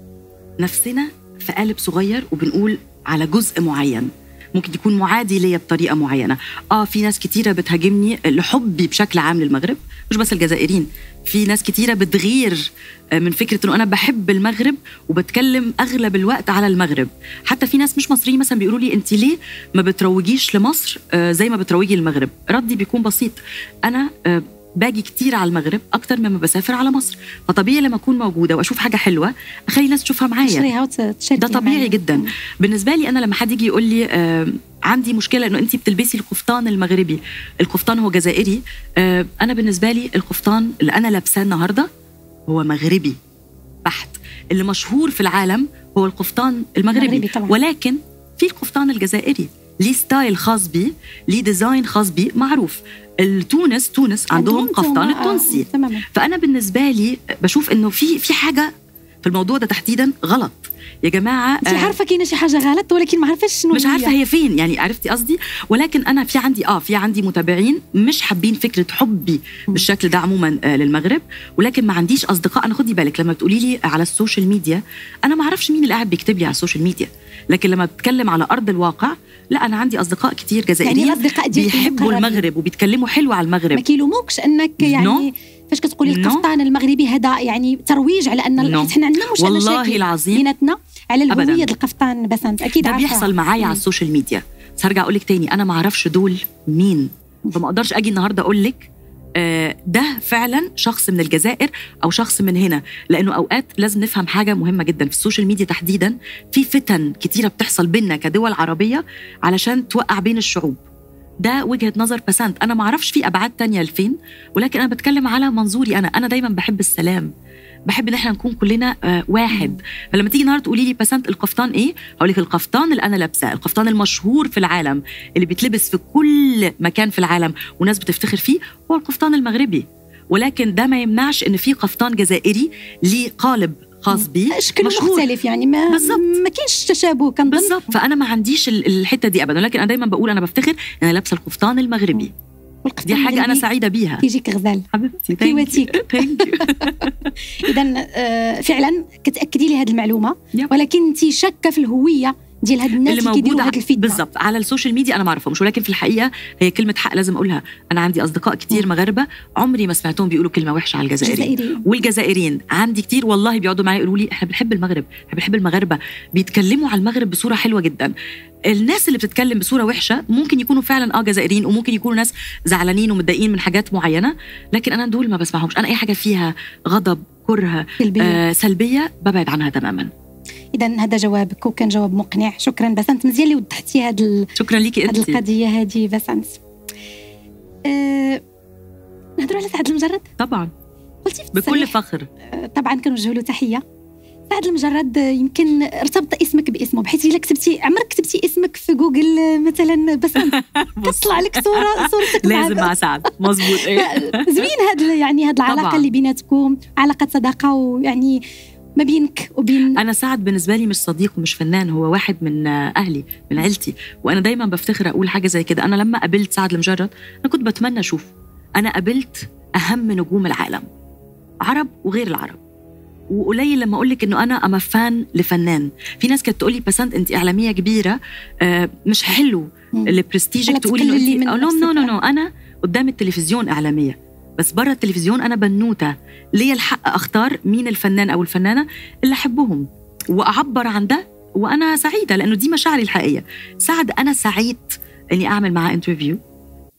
نفسنا في قالب صغير وبنقول على جزء معين ممكن يكون معادي ليا بطريقه معينه اه في ناس كتيره بتهاجمني لحبي بشكل عام للمغرب مش بس الجزائريين في ناس كتيره بتغير آه، من فكره انه انا بحب المغرب وبتكلم اغلب الوقت على المغرب حتى في ناس مش مصريين مثلا بيقولوا لي انت ليه ما بتروجيش لمصر آه، زي ما بتروجي للمغرب ردي بيكون بسيط انا آه، باجي كتير على المغرب اكتر مما بسافر على مصر فطبيعي لما اكون موجوده واشوف حاجه حلوه اخلي الناس تشوفها معايا تشريها وتشاركي ده طبيعي معنا. جدا بالنسبه لي انا لما حد يجي يقول لي آه عندي مشكله انه انت بتلبسي القفطان المغربي القفطان هو جزائري آه انا بالنسبه لي القفطان اللي انا لابساه النهارده هو مغربي بحت اللي مشهور في العالم هو القفطان المغربي المغربي طبعاً. ولكن في القفطان الجزائري ليه ستايل خاص بيه ليه ديزاين خاص بيه معروف التونس تونس عندهم قفطان توما- آه، التونسي تماما فانا بالنسبه لي بشوف انه في في حاجه في الموضوع ده تحديدا غلط يا جماعه انت آه، عارفه كاينه شي حاجه غلط ولكن ما عارفاش شنو مش عارفه هي فين يعني عرفتي قصدي ولكن انا في عندي اه في عندي متابعين مش حابين فكره حبي بالشكل ده عموما آه للمغرب ولكن ما عنديش اصدقاء انا خدي بالك لما بتقولي لي على السوشيال ميديا انا ما اعرفش مين اللي قاعد بيكتب لي على السوشيال ميديا لكن لما بتكلم على ارض الواقع لا انا عندي اصدقاء كتير جزائريين يعني الاصدقاء ديالك بيحبوا المقربين. المغرب وبيتكلموا حلو على ما المغرب كيلوموكش انك يعني فاش كتقولي No. القفطان المغربي هذا يعني ترويج على ان No. حنا عندنا مش والله مشاكل العظيم بيناتنا على أبداً. الهويه ديال القفطان بسنت اكيد ده عارفة. بيحصل معايا على مم. السوشيال ميديا بس هرجع اقول لك تاني انا ما اعرفش دول مين فما اقدرش اجي النهارده اقول لك آه، ده فعلا شخص من الجزائر او شخص من هنا لانه اوقات لازم نفهم حاجه مهمه جدا في السوشيال ميديا تحديدا في فتن كتيره بتحصل بينا كدول عربيه علشان توقع بين الشعوب ده وجهه نظر بسنت انا ما اعرفش في ابعاد تانية لفين ولكن انا بتكلم على منظوري انا انا دايما بحب السلام بحب ان احنا نكون كلنا آه، واحد فلما تيجي النهارده تقولي لي بسنت القفطان ايه هقول لك القفطان اللي انا لابساه القفطان المشهور في العالم اللي بيتلبس في كل مكان في العالم وناس بتفتخر فيه هو القفطان المغربي ولكن ده ما يمنعش ان في قفطان جزائري ليه قالب خاص بيه شكل مشهور. مختلف يعني ما بالظبط. ما كاينش تشابه كنظن بالظبط فانا ما عنديش ال- الحته دي ابدا ولكن انا دايما بقول انا بفتخر ان انا لابسه القفطان المغربي والقفطان دي حاجه انا المغربي سعيده بيها كيجيك غزال حبيبتي كيواتيك. ثانك يو اذا آه، فعلا كتاكدي لي هذه المعلومه يب. ولكن انت شاكه في الهويه ديال هاد الناس اللي اللي كيديروا موجوده هاد الفتنه بالظبط على السوشيال ميديا انا ما اعرفهمش ولكن في الحقيقه هي كلمه حق لازم اقولها انا عندي اصدقاء كتير مغاربه عمري ما سمعتهم بيقولوا كلمه وحشه على الجزائريين جزائريين. والجزائريين عندي كتير والله بيقعدوا معايا يقولوا لي احنا بنحب المغرب احنا بنحب المغاربه بيتكلموا على المغرب بصوره حلوه جدا الناس اللي بتتكلم بصوره وحشه ممكن يكونوا فعلا اه جزائريين وممكن يكونوا ناس زعلانين ومتضايقين من حاجات معينه لكن انا دول ما بسمعهمش انا اي حاجه فيها غضب كره سلبية. آه سلبيه ببعد عنها تماما اذا هذا جوابك وكان جواب مقنع شكرا بسنت مزيان اللي وضحتي هاد ال... شكرا ليكي هاد انت القضيه هذه بسنت أه... نهضروا على سعد المجرد طبعا قلتي في بكل التصريح فخر آه، طبعا كنوجه له تحيه سعد المجرد آه، يمكن ارتبط اسمك باسمه بحيث الا كتبتي عمرك كتبتي اسمك في جوجل آه، مثلا بسنت كتطلع لك صوره صورتك مع لازم مع سعد مظبوط ايه زوين هاد ال- يعني هاد العلاقه طبعاً. اللي بيناتكم علاقه صداقه ويعني ما بينك وبين انا سعد بالنسبه لي مش صديق ومش فنان هو واحد من آه، اهلي من عيلتي وانا دايما بفتخر اقول حاجه زي كده انا لما قابلت سعد المجرد انا كنت بتمنى اشوفه انا قابلت اهم نجوم العالم عرب وغير العرب وقليل لما اقول لك انه انا اما فان لفنان في ناس كانت تقول لي بسنت انت اعلاميه كبيره آه، مش حلو مم. اللي برستيجك ولا تقولي تقللي انه من انت نو نو نفسك. نو نو انا قدام التلفزيون اعلاميه بس بره التلفزيون انا بنوته ليا الحق اختار مين الفنان او الفنانه اللي احبهم واعبر عن ده وانا سعيده لانه دي مشاعري الحقيقيه سعد انا سعيد اني اعمل معاه انترفيو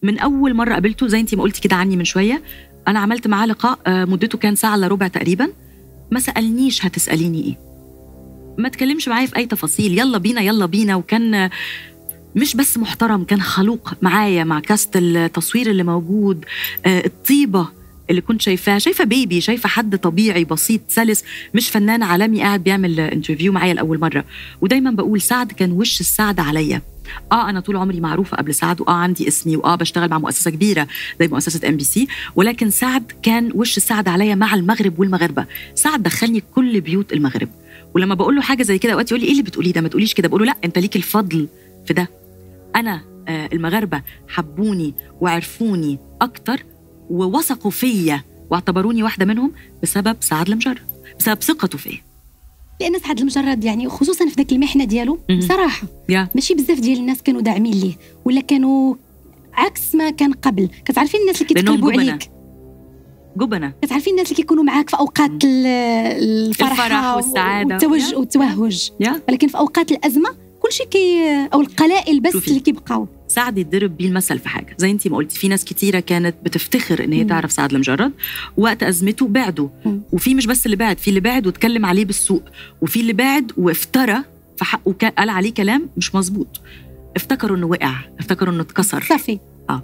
من اول مره قابلته زي انت ما قلتي كده عني من شويه انا عملت معاه لقاء آه، مدته كان ساعه الا ربع تقريبا ما سالنيش هتساليني ايه ما تكلمش معايا في اي تفاصيل يلا بينا يلا بينا وكان آه، مش بس محترم كان خلوق معايا مع كاست التصوير اللي موجود آه، الطيبه اللي كنت شايفاها شايفه بيبي شايفه حد طبيعي بسيط سلس مش فنان عالمي قاعد بيعمل انترفيو معايا لاول مره ودايما بقول سعد كان وش السعد عليا اه انا طول عمري معروفه قبل سعد واه عندي اسمي واه بشتغل مع مؤسسه كبيره زي مؤسسه ام بي سي ولكن سعد كان وش السعد عليا مع المغرب والمغاربه سعد دخلني كل بيوت المغرب ولما بقول له حاجه زي كده اوقات يقول لي ايه اللي بتقوليه ده ما تقوليش كده بقول له لا انت ليك الفضل في ده انا آه المغاربه حبوني وعرفوني اكتر ووثقوا فيا واعتبروني واحده منهم بسبب سعد المجرد بسبب ثقته فيا لان سعد المجرد يعني خصوصا في ذاك المحنه ديالو مهم. بصراحه يا ماشي بزاف ديال الناس كانوا داعمين ليه ولا كانوا عكس ما كان قبل كتعرفين الناس اللي لأنهم كيتقلبوا جبنة. عليك جبنه كتعرفين الناس اللي كيكونوا معاك في اوقات ال- الفرحه الفرح والسعادة. والتوج يا. والتوهج يا ولكن في اوقات الازمه كل شيء كي او القلائل بس شوفي. اللي كيبقاو سعد يتضرب بيه المثل في حاجه زي انت ما قلتي في ناس كتيره كانت بتفتخر ان هي مم. تعرف سعد المجرد وقت ازمته بعده مم. وفي مش بس اللي بعد في اللي بعد واتكلم عليه بالسوء وفي اللي بعد وافترى في حقه كا- قال عليه كلام مش مظبوط افتكروا انه وقع افتكروا انه اتكسر صافي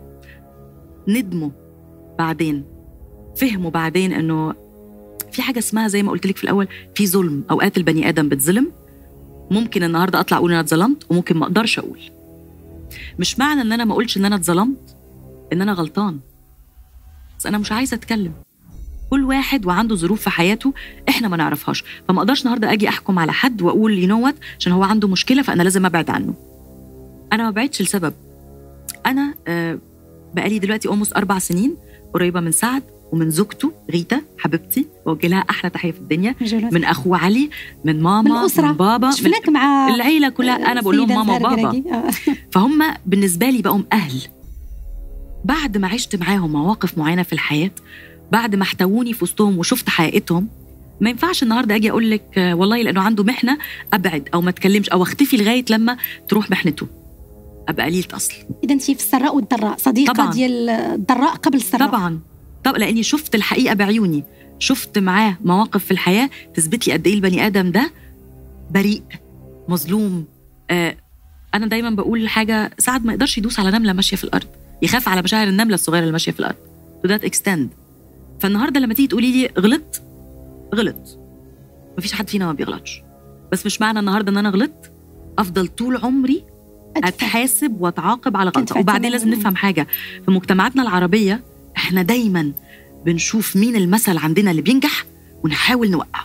ندموا بعدين فهموا بعدين انه في حاجه اسمها زي ما قلت لك في الاول في ظلم اوقات البني ادم بتظلم ممكن النهارده اطلع اقول انا اتظلمت وممكن ما اقدرش اقول مش معنى ان انا ما اقولش ان انا اتظلمت ان انا غلطان بس انا مش عايزه اتكلم كل واحد وعنده ظروف في حياته احنا ما نعرفهاش فما اقدرش النهارده اجي احكم على حد واقول يو نو عشان هو عنده مشكله فانا لازم ابعد عنه انا ما بعدش لسبب انا آه بقالي دلوقتي اولموست اربع سنين قريبه من سعد ومن زوجته غيتا حبيبتي بوجه لها احلى تحيه في الدنيا رجل من اخوه علي من ماما من الاسره من بابا من شفناك مع العيله كلها انا بقول لهم السيدة ماما زهرة وبابا قراقي. آه. فهم بالنسبه لي بقوا اهل بعد ما عشت معاهم مواقف معينه في الحياه بعد ما احتووني في وسطهم وشفت حقيقتهم ما ينفعش النهارده اجي اقول لك آه، والله لانه عنده محنه ابعد او ما اتكلمش او اختفي لغايه لما تروح محنته ابقى قليله اصل اذا انت في السراء والضراء صديقه طبعاً. ديال الضراء قبل السراء طبعا طب لاني شفت الحقيقه بعيوني شفت معاه مواقف في الحياه تثبت لي قد ايه البني ادم ده بريء مظلوم آه انا دايما بقول حاجه سعد ما يقدرش يدوس على نمله ماشيه في الارض يخاف على مشاعر النمله الصغيره اللي ماشيه في الارض to that extent فالنهارده لما تيجي تقولي لي غلطت غلط مفيش حد فينا ما بيغلطش بس مش معنى النهارده ان انا غلطت افضل طول عمري أدفع. اتحاسب واتعاقب على كنت غلطه وبعدين فاكرة. لازم نفهم حاجه في مجتمعاتنا العربيه احنا دايما بنشوف مين المثل عندنا اللي بينجح ونحاول نوقعه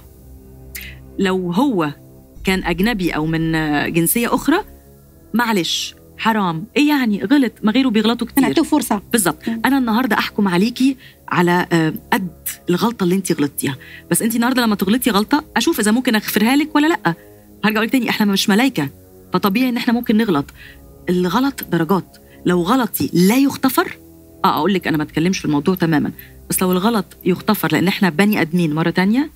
لو هو كان اجنبي او من آه، جنسيه اخرى معلش حرام ايه يعني غلط ما غيره بيغلطوا كتير نعطيه فرصه بالظبط مم. انا النهارده احكم عليكي على آه، قد الغلطه اللي انت غلطتيها بس انت النهارده لما تغلطي غلطه اشوف اذا ممكن اغفرها لك ولا لا هرجع اقول لك تاني احنا مش ملايكه فطبيعي ان احنا ممكن نغلط الغلط درجات لو غلطي لا يغتفر اه اقول لك انا ما اتكلمش في الموضوع تماما بس لو الغلط يغتفر لان احنا بني ادمين مره تانية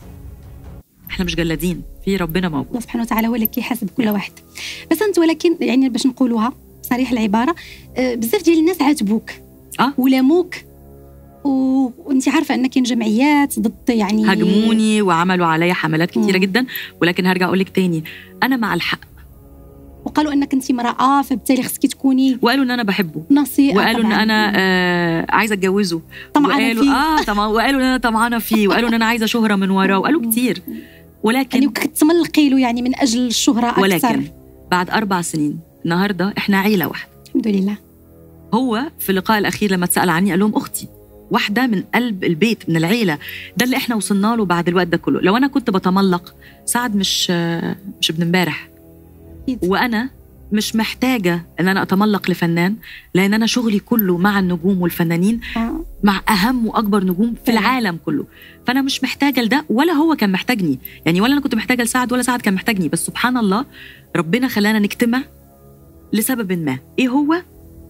احنا مش جلادين في ربنا موجود الله سبحانه وتعالى هو اللي كيحاسب كل واحد بس انت ولكن يعني باش نقولوها بصريح العباره آه، بزاف ديال الناس عاتبوك آه. ولاموك و... وانت عارفه ان كاين جمعيات ضد يعني هاجموني وعملوا عليا حملات كتيره مم. جدا ولكن هرجع اقول لك تاني انا مع الحق وقالوا انك انت امراه فبالتالي خصك تكوني وقالوا ان انا بحبه نصيحه وقالوا ان طبعاً. انا آه عايزه اتجوزه طمعانة وقالوا فيه. اه طبعا وقالوا ان انا طمعانه فيه وقالوا ان انا عايزه شهره من وراه وقالوا كتير يعني ولكن كتملقي له يعني من اجل الشهره اكثر ولكن بعد اربع سنين النهارده احنا عيله واحده الحمد لله هو في اللقاء الاخير لما اتسال عني قال لهم اختي واحده من قلب البيت من العيله ده اللي احنا وصلنا له بعد الوقت ده كله لو انا كنت بتملق سعد مش آه، مش ابن امبارح أكيد. وانا مش محتاجه ان انا اتملق لفنان لان انا شغلي كله مع النجوم والفنانين آه. مع اهم واكبر نجوم في فعلا. العالم كله فانا مش محتاجه لده ولا هو كان محتاجني يعني ولا انا كنت محتاجه لسعد ولا سعد كان محتاجني بس سبحان الله ربنا خلانا نجتمع لسبب ما ايه هو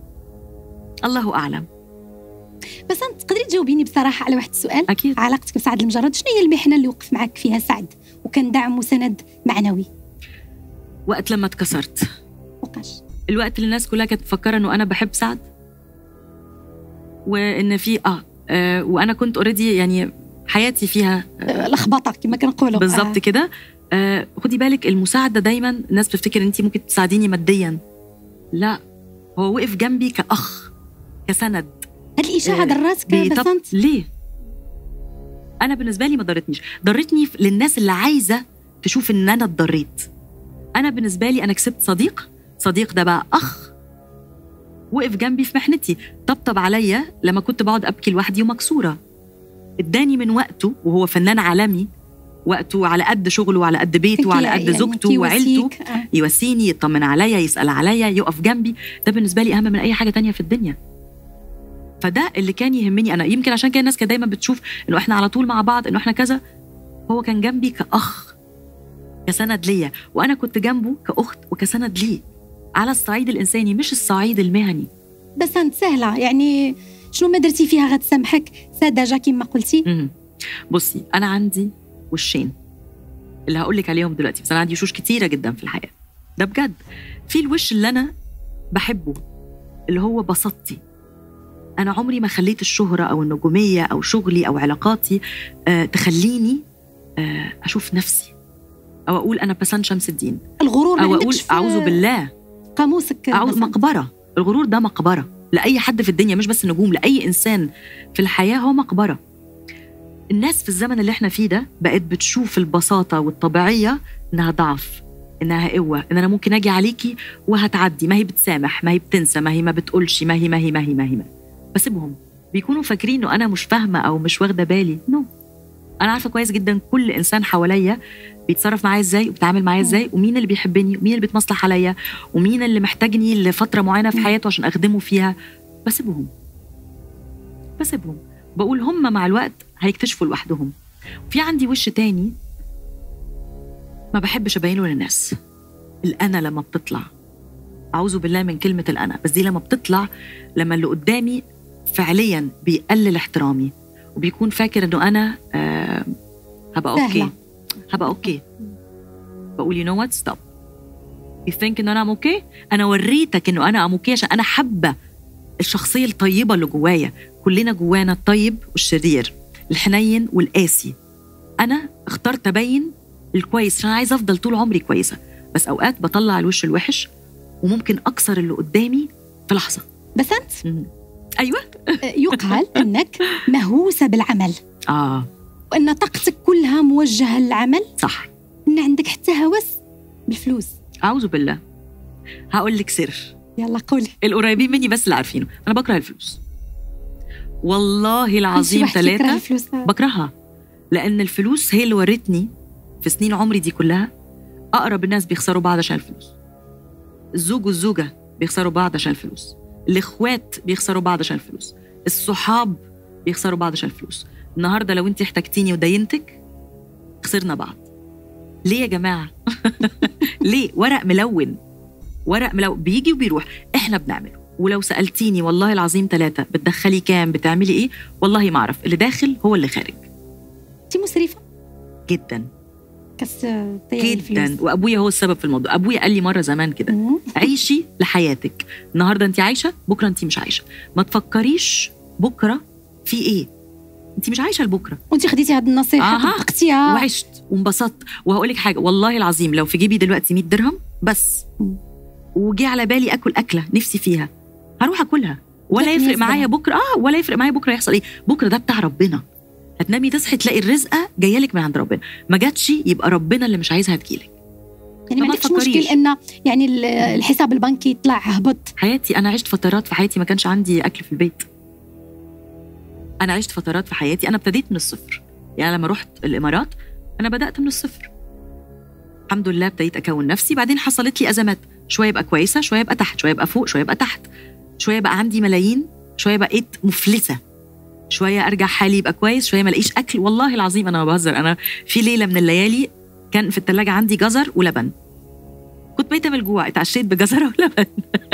الله اعلم بس انت تقدري تجاوبيني بصراحه على واحد السؤال اكيد علاقتك بسعد المجرد شنو هي المحنه اللي وقف معك فيها سعد وكان دعم وسند معنوي وقت لما اتكسرت وقاش الوقت اللي الناس كلها كانت مفكره انه انا بحب سعد وان في اه, آه وانا كنت اوريدي يعني حياتي فيها آه، لخبطه كما كنقولوا بالظبط كده آه خدي بالك المساعده دايما الناس بتفتكر ان انت ممكن تساعديني ماديا لا هو وقف جنبي كاخ كسند هاد الاشاعه آه، ضراتك بيطب- بسنت ليه انا بالنسبه لي ما ضرتنيش ضرتني ف- للناس اللي عايزه تشوف ان انا اتضريت انا بالنسبه لي انا كسبت صديق صديق ده بقى اخ وقف جنبي في محنتي طبطب عليا لما كنت بقعد ابكي لوحدي ومكسوره اداني من وقته وهو فنان عالمي وقته على قد شغله وعلى قد بيته وعلى قد يعني زوجته كي وعيلته وسيك، آه. يواسيني يطمن عليا يسأل عليا يقف جنبي ده بالنسبة لي أهم من أي حاجة تانية في الدنيا فده اللي كان يهمني أنا يمكن عشان كده الناس كانت دايما بتشوف إنه إحنا على طول مع بعض إنه إحنا كذا هو كان جنبي كأخ كسند ليا وأنا كنت جنبه كأخت وكسند ليه على الصعيد الإنساني مش الصعيد المهني بسنت سهله يعني شنو ما درتي فيها غتسامحك ساذجه كما قلتي مهم. بصي أنا عندي وشين اللي هقول لك عليهم دلوقتي بس أنا عندي وشوش كتيرة جدا في الحياة ده بجد في الوش اللي أنا بحبه اللي هو بسطتي أنا عمري ما خليت الشهرة أو النجومية أو شغلي أو علاقاتي آه تخليني آه أشوف نفسي أو أقول أنا بسان شمس الدين الغرور ما أو أقول عندكش في أعوذ بالله قاموسك أعوذ بسنت. مقبرة الغرور ده مقبرة لأي حد في الدنيا مش بس نجوم لأي إنسان في الحياة هو مقبرة الناس في الزمن اللي احنا فيه ده بقت بتشوف البساطة والطبيعية إنها ضعف إنها قوة إن أنا ممكن أجي عليكي وهتعدي ما هي بتسامح ما هي بتنسى ما هي ما بتقولش ما هي ما هي ما هي ما هي, ما هي. بسيبهم بيكونوا فاكرين إنه أنا مش فاهمة أو مش واخدة بالي نو no. أنا عارفة كويس جدا كل إنسان حواليا بيتصرف معايا ازاي وبيتعامل معايا ازاي ومين اللي بيحبني ومين اللي بيتمصلح عليا ومين اللي محتاجني لفتره معينه في مم. حياته عشان اخدمه فيها بسيبهم بسيبهم بقول هم مع الوقت هيكتشفوا لوحدهم في عندي وش تاني ما بحبش ابينه للناس الانا لما بتطلع اعوذ بالله من كلمه الانا بس دي لما بتطلع لما اللي قدامي فعليا بيقلل احترامي وبيكون فاكر انه انا آه هبقى اوكي سهلة. هبقى اوكي بقول يو نو وات ستوب يو ثينك ان انا ام اوكي انا وريتك انه انا ام اوكي عشان انا حابه الشخصيه الطيبه اللي جوايا كلنا جوانا الطيب والشرير الحنين والقاسي انا اخترت ابين الكويس عشان عايزه افضل طول عمري كويسه بس اوقات بطلع الوش الوحش وممكن اكسر اللي قدامي في لحظه بسنت مم. ايوه آه، يقال انك مهووسه بالعمل اه وان طاقتك كلها موجهه للعمل صح ان عندك حتى هوس بالفلوس اعوذ بالله هقول لك سر يلا قولي القريبين مني بس اللي عارفينه انا بكره الفلوس والله العظيم شي واحد يكره ثلاثة الفلوس بكرهها لأن الفلوس هي اللي ورتني في سنين عمري دي كلها أقرب الناس بيخسروا بعض عشان الفلوس الزوج والزوجة بيخسروا بعض عشان الفلوس الإخوات بيخسروا بعض عشان الفلوس الصحاب بيخسروا بعض عشان الفلوس النهاردة لو أنت احتجتيني ودينتك خسرنا بعض ليه يا جماعة ليه ورق ملون ورق ملون بيجي وبيروح احنا بنعمله ولو سألتيني والله العظيم ثلاثة بتدخلي كام بتعملي ايه والله ما اعرف اللي داخل هو اللي خارج انت مسرفه جدا كس طيب جدا وابويا هو السبب في الموضوع ابويا قال لي مره زمان كده مم. عيشي لحياتك النهارده انت عايشه بكره انت مش عايشه ما تفكريش بكره في ايه انت مش عايشه لبكره وانت خديتي هذه النصيحه أها. طبقتيها وعشت وانبسطت وهقول لك حاجه والله العظيم لو في جيبي دلوقتي 100 درهم بس مم. وجي على بالي اكل اكله نفسي فيها هروح اكلها ولا ده يفرق بالنسبة. معايا بكره اه ولا يفرق معايا بكره يحصل ايه بكره ده بتاع ربنا هتنامي تصحي تلاقي الرزقه جايه لك من عند ربنا ما جاتش يبقى ربنا اللي مش عايزها تجيلك يعني ما فما عندكش تفكريش. مشكل ان يعني ال- الحساب البنكي يطلع هبط حياتي انا عشت فترات في حياتي ما كانش عندي اكل في البيت انا عشت فترات في حياتي انا ابتديت من الصفر يعني لما رحت الامارات انا بدات من الصفر الحمد لله ابتديت اكون نفسي بعدين حصلت لي ازمات شويه ابقى كويسه شويه ابقى تحت شويه ابقى فوق شويه ابقى تحت شويه بقى عندي ملايين شويه بقيت مفلسه شويه ارجع حالي يبقى كويس شويه ما الاقيش اكل والله العظيم انا ما بهزر انا في ليله من الليالي كان في الثلاجه عندي جزر ولبن كنت ميته من الجوع اتعشيت بجزره ولبن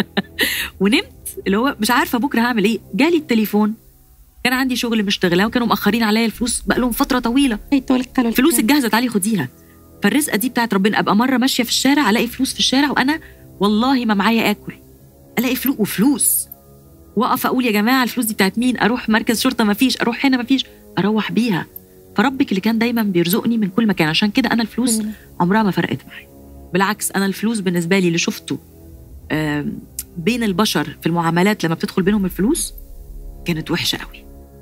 ونمت اللي هو مش عارفه بكره هعمل ايه جالي التليفون كان عندي شغل مشتغلاه وكانوا مأخرين عليا الفلوس بقى لهم فتره طويله حيطوا لك قالوا لك فلوسك جاهزه تعالي خديها فالرزقه دي بتاعت ربنا ابقى مره ماشيه في الشارع الاقي فلوس في الشارع وانا والله ما معايا اكل الاقي فلوس وفلوس واقف اقول يا جماعه الفلوس دي بتاعت مين اروح مركز شرطه ما فيش اروح هنا ما فيش اروح بيها فربك اللي كان دايما بيرزقني من كل مكان عشان كده انا الفلوس عمرها ما فرقت معايا بالعكس انا الفلوس بالنسبه لي اللي شفته آم، بين البشر في المعاملات لما بتدخل بينهم الفلوس كانت وحشه قوي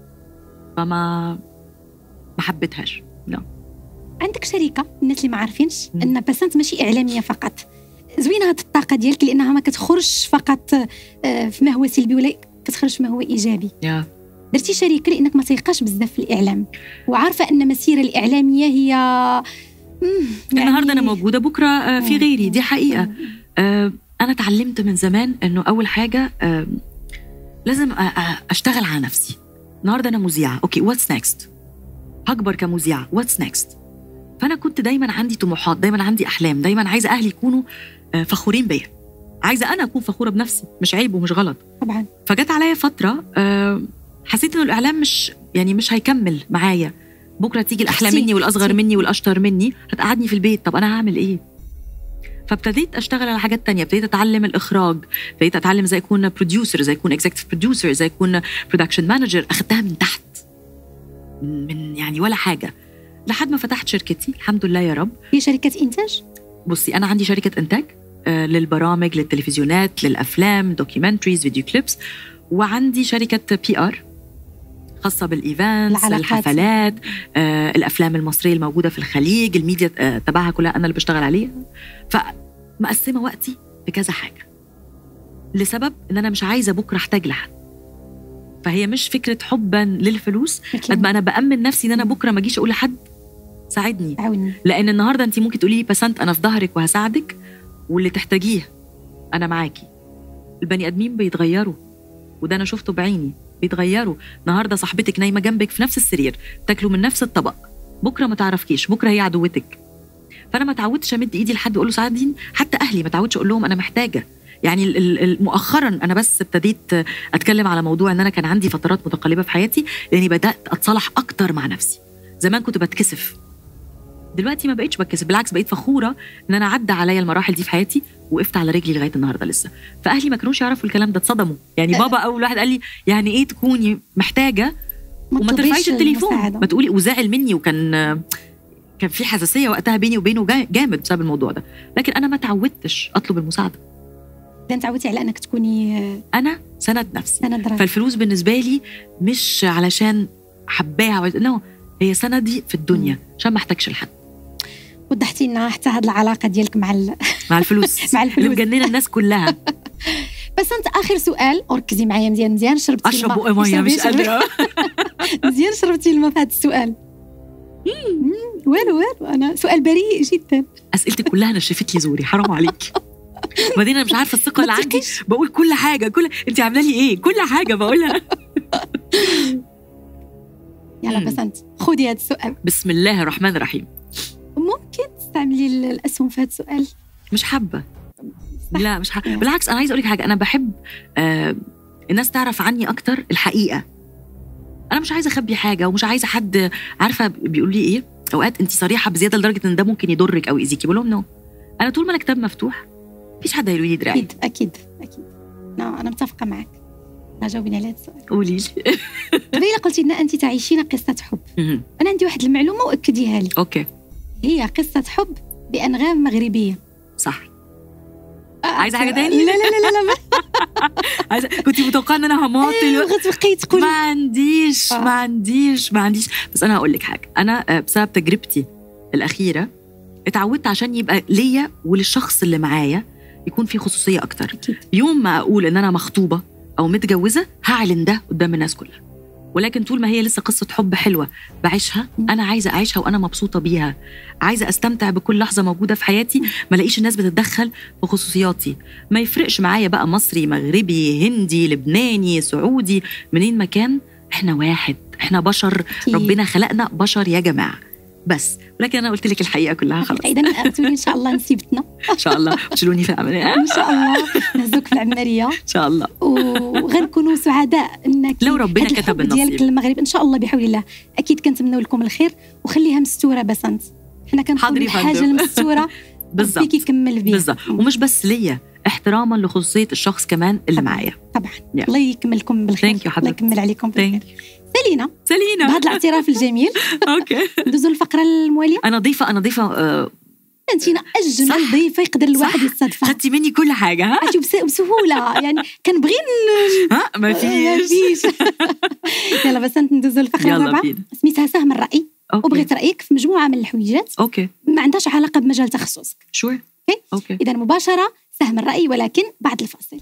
فما ما حبيتهاش لا عندك شركه الناس اللي ما عارفينش مم. ان بسنت ماشي اعلاميه فقط زوينه هاد الطاقه ديالك لانها ما كتخرجش فقط آه، في ما هو سلبي ولا كتخرج في ما هو ايجابي يا درتي شركه لانك ما تيقاش بزاف في الاعلام وعارفه ان المسيره الاعلاميه هي مم، يعني- النهارده انا موجوده بكره آه، في غيري دي حقيقه آه، انا اتعلمت من زمان انه اول حاجه آه، لازم أ- أ- اشتغل على نفسي النهارده انا مذيعه اوكي واتس نيكست هكبر كمذيعه واتس نيكست فانا كنت دايما عندي طموحات دايما عندي احلام دايما عايزه اهلي يكونوا آه، فخورين بيا عايزه انا اكون فخوره بنفسي مش عيب ومش غلط طبعا فجت عليا فتره آه، حسيت انه الاعلام مش يعني مش هيكمل معايا بكره تيجي الاحلى تخطيط، مني والاصغر تخطيط. مني والاشطر مني هتقعدني في البيت طب انا هعمل ايه فابتديت اشتغل على حاجات تانية ابتديت اتعلم الاخراج ابتديت اتعلم ازاي اكون بروديوسر ازاي اكون اكزكتيف بروديوسر ازاي اكون برودكشن مانجر اخدتها من تحت من يعني ولا حاجه لحد ما فتحت شركتي الحمد لله يا رب هي شركه انتاج بصي انا عندي شركه انتاج آه، للبرامج للتلفزيونات للافلام دوكيومنتريز فيديو كليبس وعندي شركه بي ار خاصه بالايفنتس العلاقات. الحفلات آه، الافلام المصريه الموجوده في الخليج الميديا آه، تبعها كلها انا اللي بشتغل عليها فمقسمه وقتي في كذا حاجه لسبب ان انا مش عايزه بكره احتاج لحد فهي مش فكره حبا للفلوس قد ما انا بامن نفسي ان انا بكره ما اجيش اقول لحد ساعدني عاوني لان النهارده انت ممكن تقولي لي بسنت انا في ظهرك وهساعدك واللي تحتاجيه انا معاكي البني ادمين بيتغيروا وده انا شفته بعيني بيتغيروا النهارده صاحبتك نايمه جنبك في نفس السرير تاكلوا من نفس الطبق بكره ما تعرفكيش بكره هي عدوتك فانا ما تعودتش امد ايدي لحد واقول له ساعديني حتى اهلي ما تعودش اقول لهم انا محتاجه يعني ال- ال- ال- مؤخرا انا بس ابتديت اتكلم على موضوع ان انا كان عندي فترات متقلبه في حياتي لاني بدات اتصالح اكتر مع نفسي زمان كنت بتكسف دلوقتي ما بقتش بتكسف بالعكس بقيت فخوره ان انا عدى عليا المراحل دي في حياتي وقفت على رجلي لغايه النهارده لسه فاهلي ما كانوش يعرفوا الكلام ده اتصدموا يعني بابا اول واحد قال لي يعني ايه تكوني محتاجه وما تطلبيش ترفعيش التليفون المساعدة. ما تقولي وزعل مني وكان كان في حساسيه وقتها بيني وبينه جا- جامد بسبب الموضوع ده لكن انا ما تعودتش اطلب المساعده اذا تعودتي على انك تكوني آه، انا سند نفسي سند راجل فالفلوس بالنسبه لي مش علشان حباها ولا لا هي سندي في الدنيا عشان ما احتاجش لحد وضحتي لنا حتى هاد العلاقه ديالك مع ال... مع الفلوس مع اللي الفلوس مجننه الناس كلها بس انت اخر سؤال وركزي معايا مزيان مزيان شربتي اشرب الماء. بقى ميه مش شربي- شربي. قادره مزيان شربتي الماء في هذا السؤال مم، والو والو انا سؤال بريء جدا اسئلتك كلها نشفت لي زوري حرام عليك وبعدين انا مش عارفه الثقه اللي ما عندي تثقيش. بقول كل حاجه كل انت عامله لي ايه كل حاجه بقولها يلا مم. بس انت خذي هذا السؤال بسم الله الرحمن الرحيم ممكن تستعملي ال- الاسهم في هذا السؤال مش حابه لا مش حابه بالعكس انا عايزه اقول لك حاجه انا بحب آه الناس تعرف عني اكتر الحقيقه انا مش عايزه اخبي حاجه ومش عايزه حد عارفه بيقول لي ايه اوقات انت صريحه بزياده لدرجه ان ده ممكن يضرك او يأذيكي بقول لهم نو انا طول ما انا كتاب مفتوح مفيش حد هيقول لي دراعي اكيد اكيد اكيد لا انا متفقه معك لا جاوبيني على هذا السؤال قولي لي قبيله قلتي لنا انت تعيشين قصه حب مهم. انا عندي واحد المعلومه واكديها لي اوكي هي قصه حب بانغام مغربيه صح آه، عايزة حاجة لا تاني؟ لا لا لا لا, لا. عايزه كنت متوقعه ان انا هماطل غتبقي تقولي ما عنديش آه. ما عنديش ما عنديش بس انا هقول لك حاجه انا آه، بسبب تجربتي الاخيره اتعودت عشان يبقى ليا وللشخص اللي معايا يكون في خصوصيه اكتر اكيد يوم ما اقول ان انا مخطوبه او متجوزه هعلن ده قدام الناس كلها ولكن طول ما هي لسه قصه حب حلوه بعيشها انا عايزه اعيشها وانا مبسوطه بيها عايزه استمتع بكل لحظه موجوده في حياتي ما الاقيش الناس بتتدخل في خصوصياتي ما يفرقش معايا بقى مصري مغربي هندي لبناني سعودي منين ما كان احنا واحد احنا بشر أكيد. ربنا خلقنا بشر يا جماعه بس ولكن انا قلت لك الحقيقه كلها خلاص اذا اغتوني ان شاء الله نسيبتنا ان شاء الله شيلوني في العمليه ان شاء الله نهزوك في العماريه ان شاء الله وغنكونوا سعداء انك لو ربنا هاد كتب الحب ديالك النصيب. للمغرب ان شاء الله بحول الله اكيد كنتمنوا لكم الخير وخليها مستوره بسنت حنا كنقولوا حاضر يا الحاجه فندم. المستوره بالظبط ربي كيكمل بيها بالظبط ومش بس ليا احتراما لخصوصيه الشخص كمان اللي طبعاً. معايا طبعا Yeah. الله يكملكم بالخير Thank you الله حبيبتي. يكمل عليكم بالخير Thank سالينا سلينا بهذا الاعتراف الجميل اوكي ندوزو للفقره المواليه انا ضيفه انا ضيفه آه، انتينا اجمل صح. ضيفه يقدر الواحد صح. يستضيفها خدتي مني كل حاجه ها عرفتي بس- بسهوله يعني كنبغي ن- ها ما ما فيش فيش يلا بس انت ندوزو للفقره يلا الرابعه بينا سميتها سهم الراي اوكي وبغيت رايك في مجموعه من الحويجات اوكي ما عندهاش علاقه بمجال تخصصك شور أوكي. اوكي اذا مباشره سهم الراي ولكن بعد الفاصل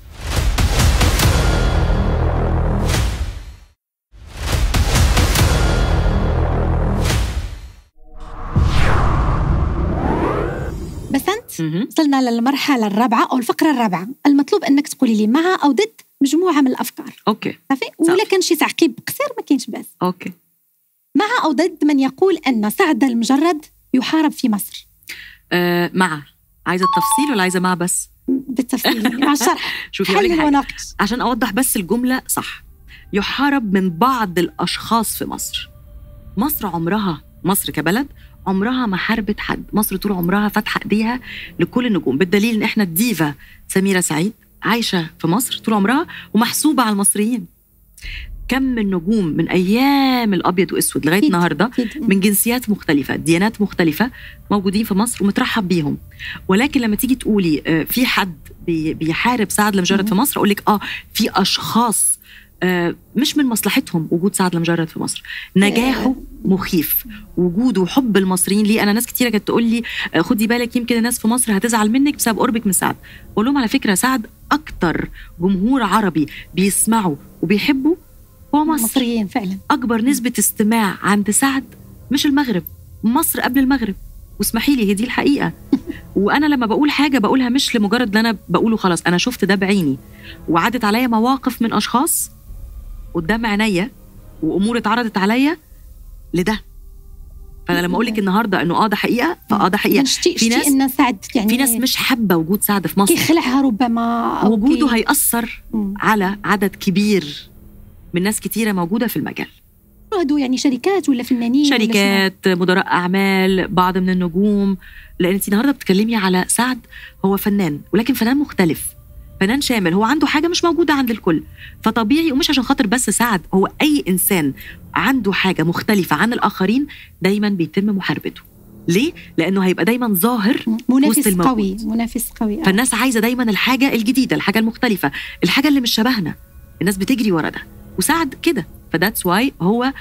بسنت مهم. وصلنا للمرحله الرابعه او الفقره الرابعه المطلوب انك تقولي لي مع او ضد مجموعه من الافكار اوكي صافي ولا كان شي تعقيب قصير ما كاينش باس اوكي مع او ضد من يقول ان سعد المجرد يحارب في مصر آه مع عايزه التفصيل ولا عايزه مع بس بالتفصيل يعني مع الشرح شوفي اقول لك حل حاجه وناقش عشان اوضح بس الجمله صح يحارب من بعض الاشخاص في مصر مصر عمرها مصر كبلد عمرها ما حاربت حد مصر طول عمرها فاتحه ايديها لكل النجوم بالدليل ان احنا الديفا سميره سعيد عايشه في مصر طول عمرها ومحسوبه على المصريين كم من نجوم من ايام الابيض واسود لغايه أكيد. النهارده أكيد. من جنسيات مختلفة ديانات مختلفة موجودين في مصر ومترحب بيهم ولكن لما تيجي تقولي آه، في حد بي- بيحارب سعد لمجرد في مصر أقول لك آه في أشخاص آه، مش من مصلحتهم وجود سعد لمجرد في مصر نجاحه مخيف وجوده وحب المصريين ليه انا ناس كتيره كانت تقول لي آه، خدي بالك يمكن الناس في مصر هتزعل منك بسبب قربك من سعد بقول لهم على فكره سعد اكتر جمهور عربي بيسمعه وبيحبه هو مصر مصريين فعلا اكبر نسبه استماع عند سعد مش المغرب مصر قبل المغرب واسمحي لي هي دي الحقيقه وانا لما بقول حاجه بقولها مش لمجرد ان انا بقوله خلاص انا شفت ده بعيني وعدت عليا مواقف من اشخاص قدام عينيا وامور اتعرضت عليا لده فانا لما اقول لك النهارده انه اه ده حقيقه فاه ده حقيقه نشتي في ناس ناس- ان سعد يعني في ناس مش حابه وجود سعد في مصر كيخلعها ربما أو وجوده كي- هيأثر مم. على عدد كبير من ناس كتيره موجوده في المجال هادو يعني شركات ولا فنانين ولا شركات مدراء اعمال بعض من النجوم لان انت النهارده بتتكلمي على سعد هو فنان ولكن فنان مختلف فنان شامل هو عنده حاجه مش موجوده عند الكل فطبيعي ومش عشان خاطر بس سعد هو اي انسان عنده حاجه مختلفه عن الاخرين دايما بيتم محاربته ليه لانه هيبقى دايما ظاهر شنو؟ منافس وسط الموجود. قوي منافس قوي آه. فالناس عايزه دايما الحاجه الجديده الحاجه المختلفه الحاجه اللي مش شبهنا الناس بتجري ورا ده وسعد كده فذاتس واي هو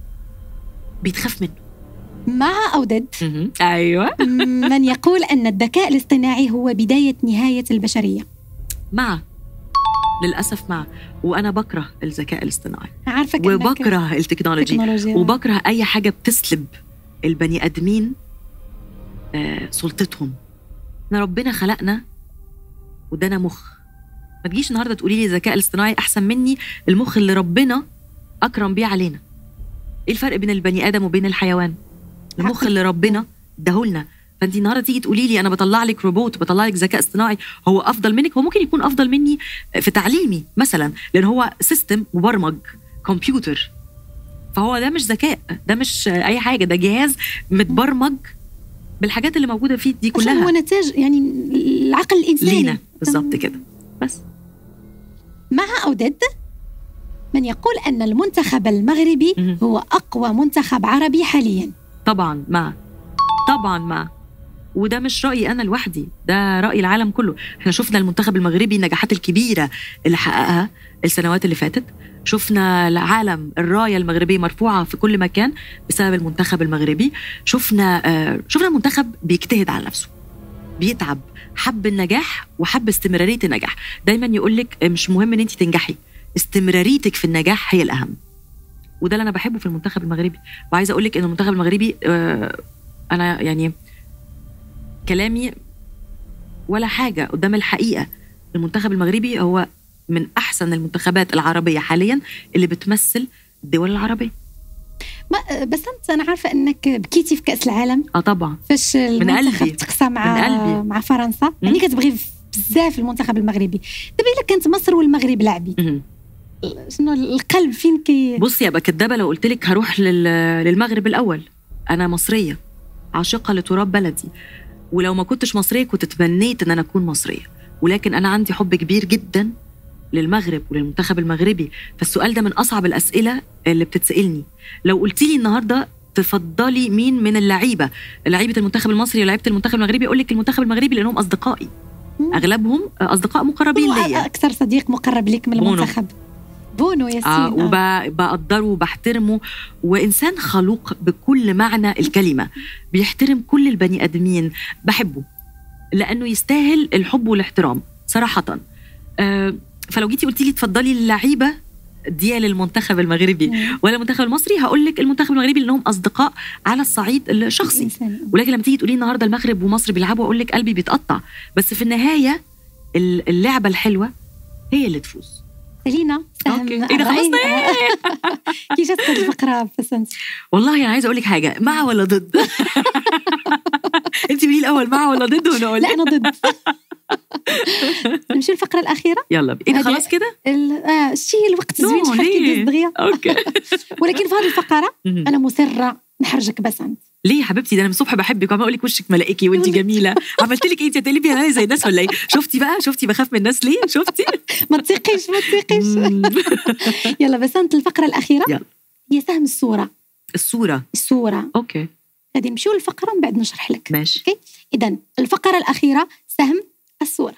بيتخاف منه مع او ضد ايوه من يقول ان الذكاء الاصطناعي هو بدايه نهايه البشريه مع للاسف مع وانا بكره الذكاء الاصطناعي عارفه كأنك- وبكره التكنولوجي تكنولوجيا وبكره اي حاجه بتسلب البني ادمين آه سلطتهم احنا ربنا خلقنا وادانا مخ ما تجيش النهارده تقولي لي الذكاء الاصطناعي احسن مني المخ اللي ربنا اكرم بيه علينا ايه الفرق بين البني ادم وبين الحيوان المخ حقك. اللي ربنا اداهولنا فانت النهارده تيجي تقولي لي انا بطلع لك روبوت بطلع لك ذكاء اصطناعي هو افضل منك هو ممكن يكون افضل مني في تعليمي مثلا لان هو سيستم مبرمج كمبيوتر فهو ده مش ذكاء ده مش اي حاجه ده جهاز متبرمج بالحاجات اللي موجوده فيه دي عشان هو كلها نتاج يعني العقل الانساني لينا بالظبط كده بس مع او ضد من يقول ان المنتخب المغربي مهم. هو اقوى منتخب عربي حاليا طبعا مع طبعا مع وده مش رايي انا لوحدي ده راي العالم كله احنا شفنا المنتخب المغربي النجاحات الكبيره اللي حققها السنوات اللي فاتت شفنا العالم الرايه المغربيه مرفوعه في كل مكان بسبب المنتخب المغربي شفنا آه شفنا منتخب بيجتهد على نفسه بيتعب حب النجاح وحب استمراريه النجاح دايما يقول لك مش مهم ان انت تنجحي استمراريتك في النجاح هي الاهم وده اللي انا بحبه في المنتخب المغربي وعايزه اقول لك ان المنتخب المغربي آه انا يعني كلامي ولا حاجه قدام الحقيقه المنتخب المغربي هو من احسن المنتخبات العربيه حاليا اللي بتمثل الدول العربيه ما بس انت انا عارفه انك بكيتي في كاس العالم اه طبعا فاش المنتخب قلبي. تقسى مع من قلبي. مع فرنسا يعني كتبغي بزاف المنتخب المغربي دابا الا كانت مصر والمغرب لاعبين مهم. شنو القلب فين كي بصي ابقى كدابه لو قلت لك هروح لل- للمغرب الاول انا مصريه عاشقه لتراب بلدي ولو ما كنتش مصريه كنت تمنيت ان انا اكون مصريه ولكن انا عندي حب كبير جدا للمغرب وللمنتخب المغربي فالسؤال ده من اصعب الاسئله اللي بتتسالني لو قلت لي النهارده تفضلي مين من اللعيبه لعيبه المنتخب المصري ولعيبه المنتخب المغربي اقول لك المنتخب المغربي لانهم اصدقائي مم. اغلبهم اصدقاء مقربين بونو ليا اكثر صديق مقرب لك من بونو. المنتخب بونو ياسين آه آه. وبقدره وبحترمه وانسان خلوق بكل معنى الكلمه بيحترم كل البني ادمين بحبه لانه يستاهل الحب والاحترام صراحه آه فلو جيتي قلتي لي تفضلي اللعيبه دي للمنتخب المغربي مم. ولا المنتخب المصري هقول لك المنتخب المغربي لانهم اصدقاء على الصعيد الشخصي إنسان. ولكن لما تيجي تقولي النهارده المغرب ومصر بيلعبوا اقول لك قلبي بيتقطع بس في النهايه ال- اللعبه الحلوه هي اللي تفوز سالينا سهم أوكي. إيه ده الرأي. خلصنا؟ كيف جاتك هذه الفقره بسنت والله انا عايزه اقول لك حاجه مع ولا ضد انت قولي الاول مع ولا ضد وانا اقول لا انا ضد نمشي للفقره الاخيره يلا ب- ايه ده هذه- خلاص كده ال- اه شتي الوقت نو، زوين شحال ليه؟ كيدوز دغيا اوكي ولكن في هذه الفقره مهم. انا مصره نحرجك بسنت ليه يا حبيبتي ده انا من الصبح بحبك وعمال اقول لك وشك ملائكي وانت جميله عملت لك ايه انت هتقلبي عليا زي الناس ولا ايه شفتي بقى شفتي بخاف من الناس ليه شفتي ما تثقيش ما تثقيش مم. يلا بسنت الفقره الاخيره يلا. هي سهم الصوره الصوره الصوره اوكي غادي نمشيو للفقره ومن بعد نشرح لك ماشي اذا الفقره الاخيره سهم الصوره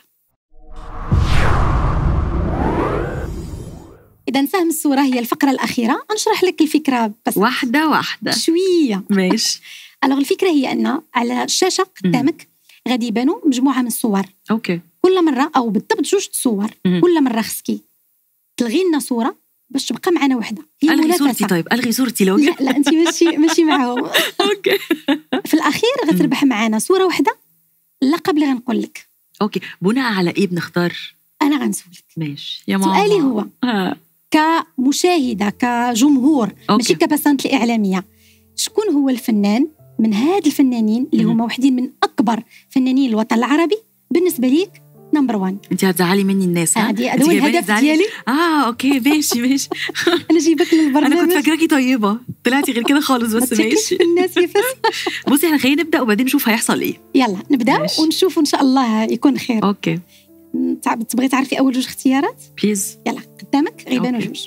اذا سهم الصوره هي الفقره الاخيره نشرح لك الفكره بس واحده واحده شويه ماشي الوغ الفكره هي ان على الشاشه قدامك غادي يبانوا مجموعه من الصور اوكي كل مره او بالضبط جوج صور مهم. كل مره خصكي تلغي لنا صوره باش تبقى معنا وحده هي الغي منافسة. صورتي طيب الغي صورتي لو لا لا انت ماشي ماشي معاهم اوكي في الاخير غتربح معنا صوره واحده اللقب اللي غنقول لك اوكي بناء على ايه بنختار انا غنسولك ماشي يا ماما سؤالي هو آه. كمشاهده كجمهور أوكي. ماشي كبسنت الاعلاميه شكون هو الفنان من هاد الفنانين اللي مهم. هما واحدين من اكبر فنانين الوطن العربي بالنسبه ليك نمبر 1 انت هتزعلي مني الناس ها هذه أنت هذا هو جايباني الهدف تزعلي؟ ديالي اه اوكي ماشي ماشي انا جايبك انا كنت للبرنامج فاكراكي طيبه طلعتي غير كده خالص ما بس تشككش ماشي في الناس يا فس بصي احنا خلينا نبدا وبعدين نشوف هيحصل ايه يلا نبدا ماشي. ونشوف ان شاء الله يكون خير اوكي تع- تبغي تعرفي اول جوج اختيارات بليز يلا قدامك غيبانوا أوكي. جوج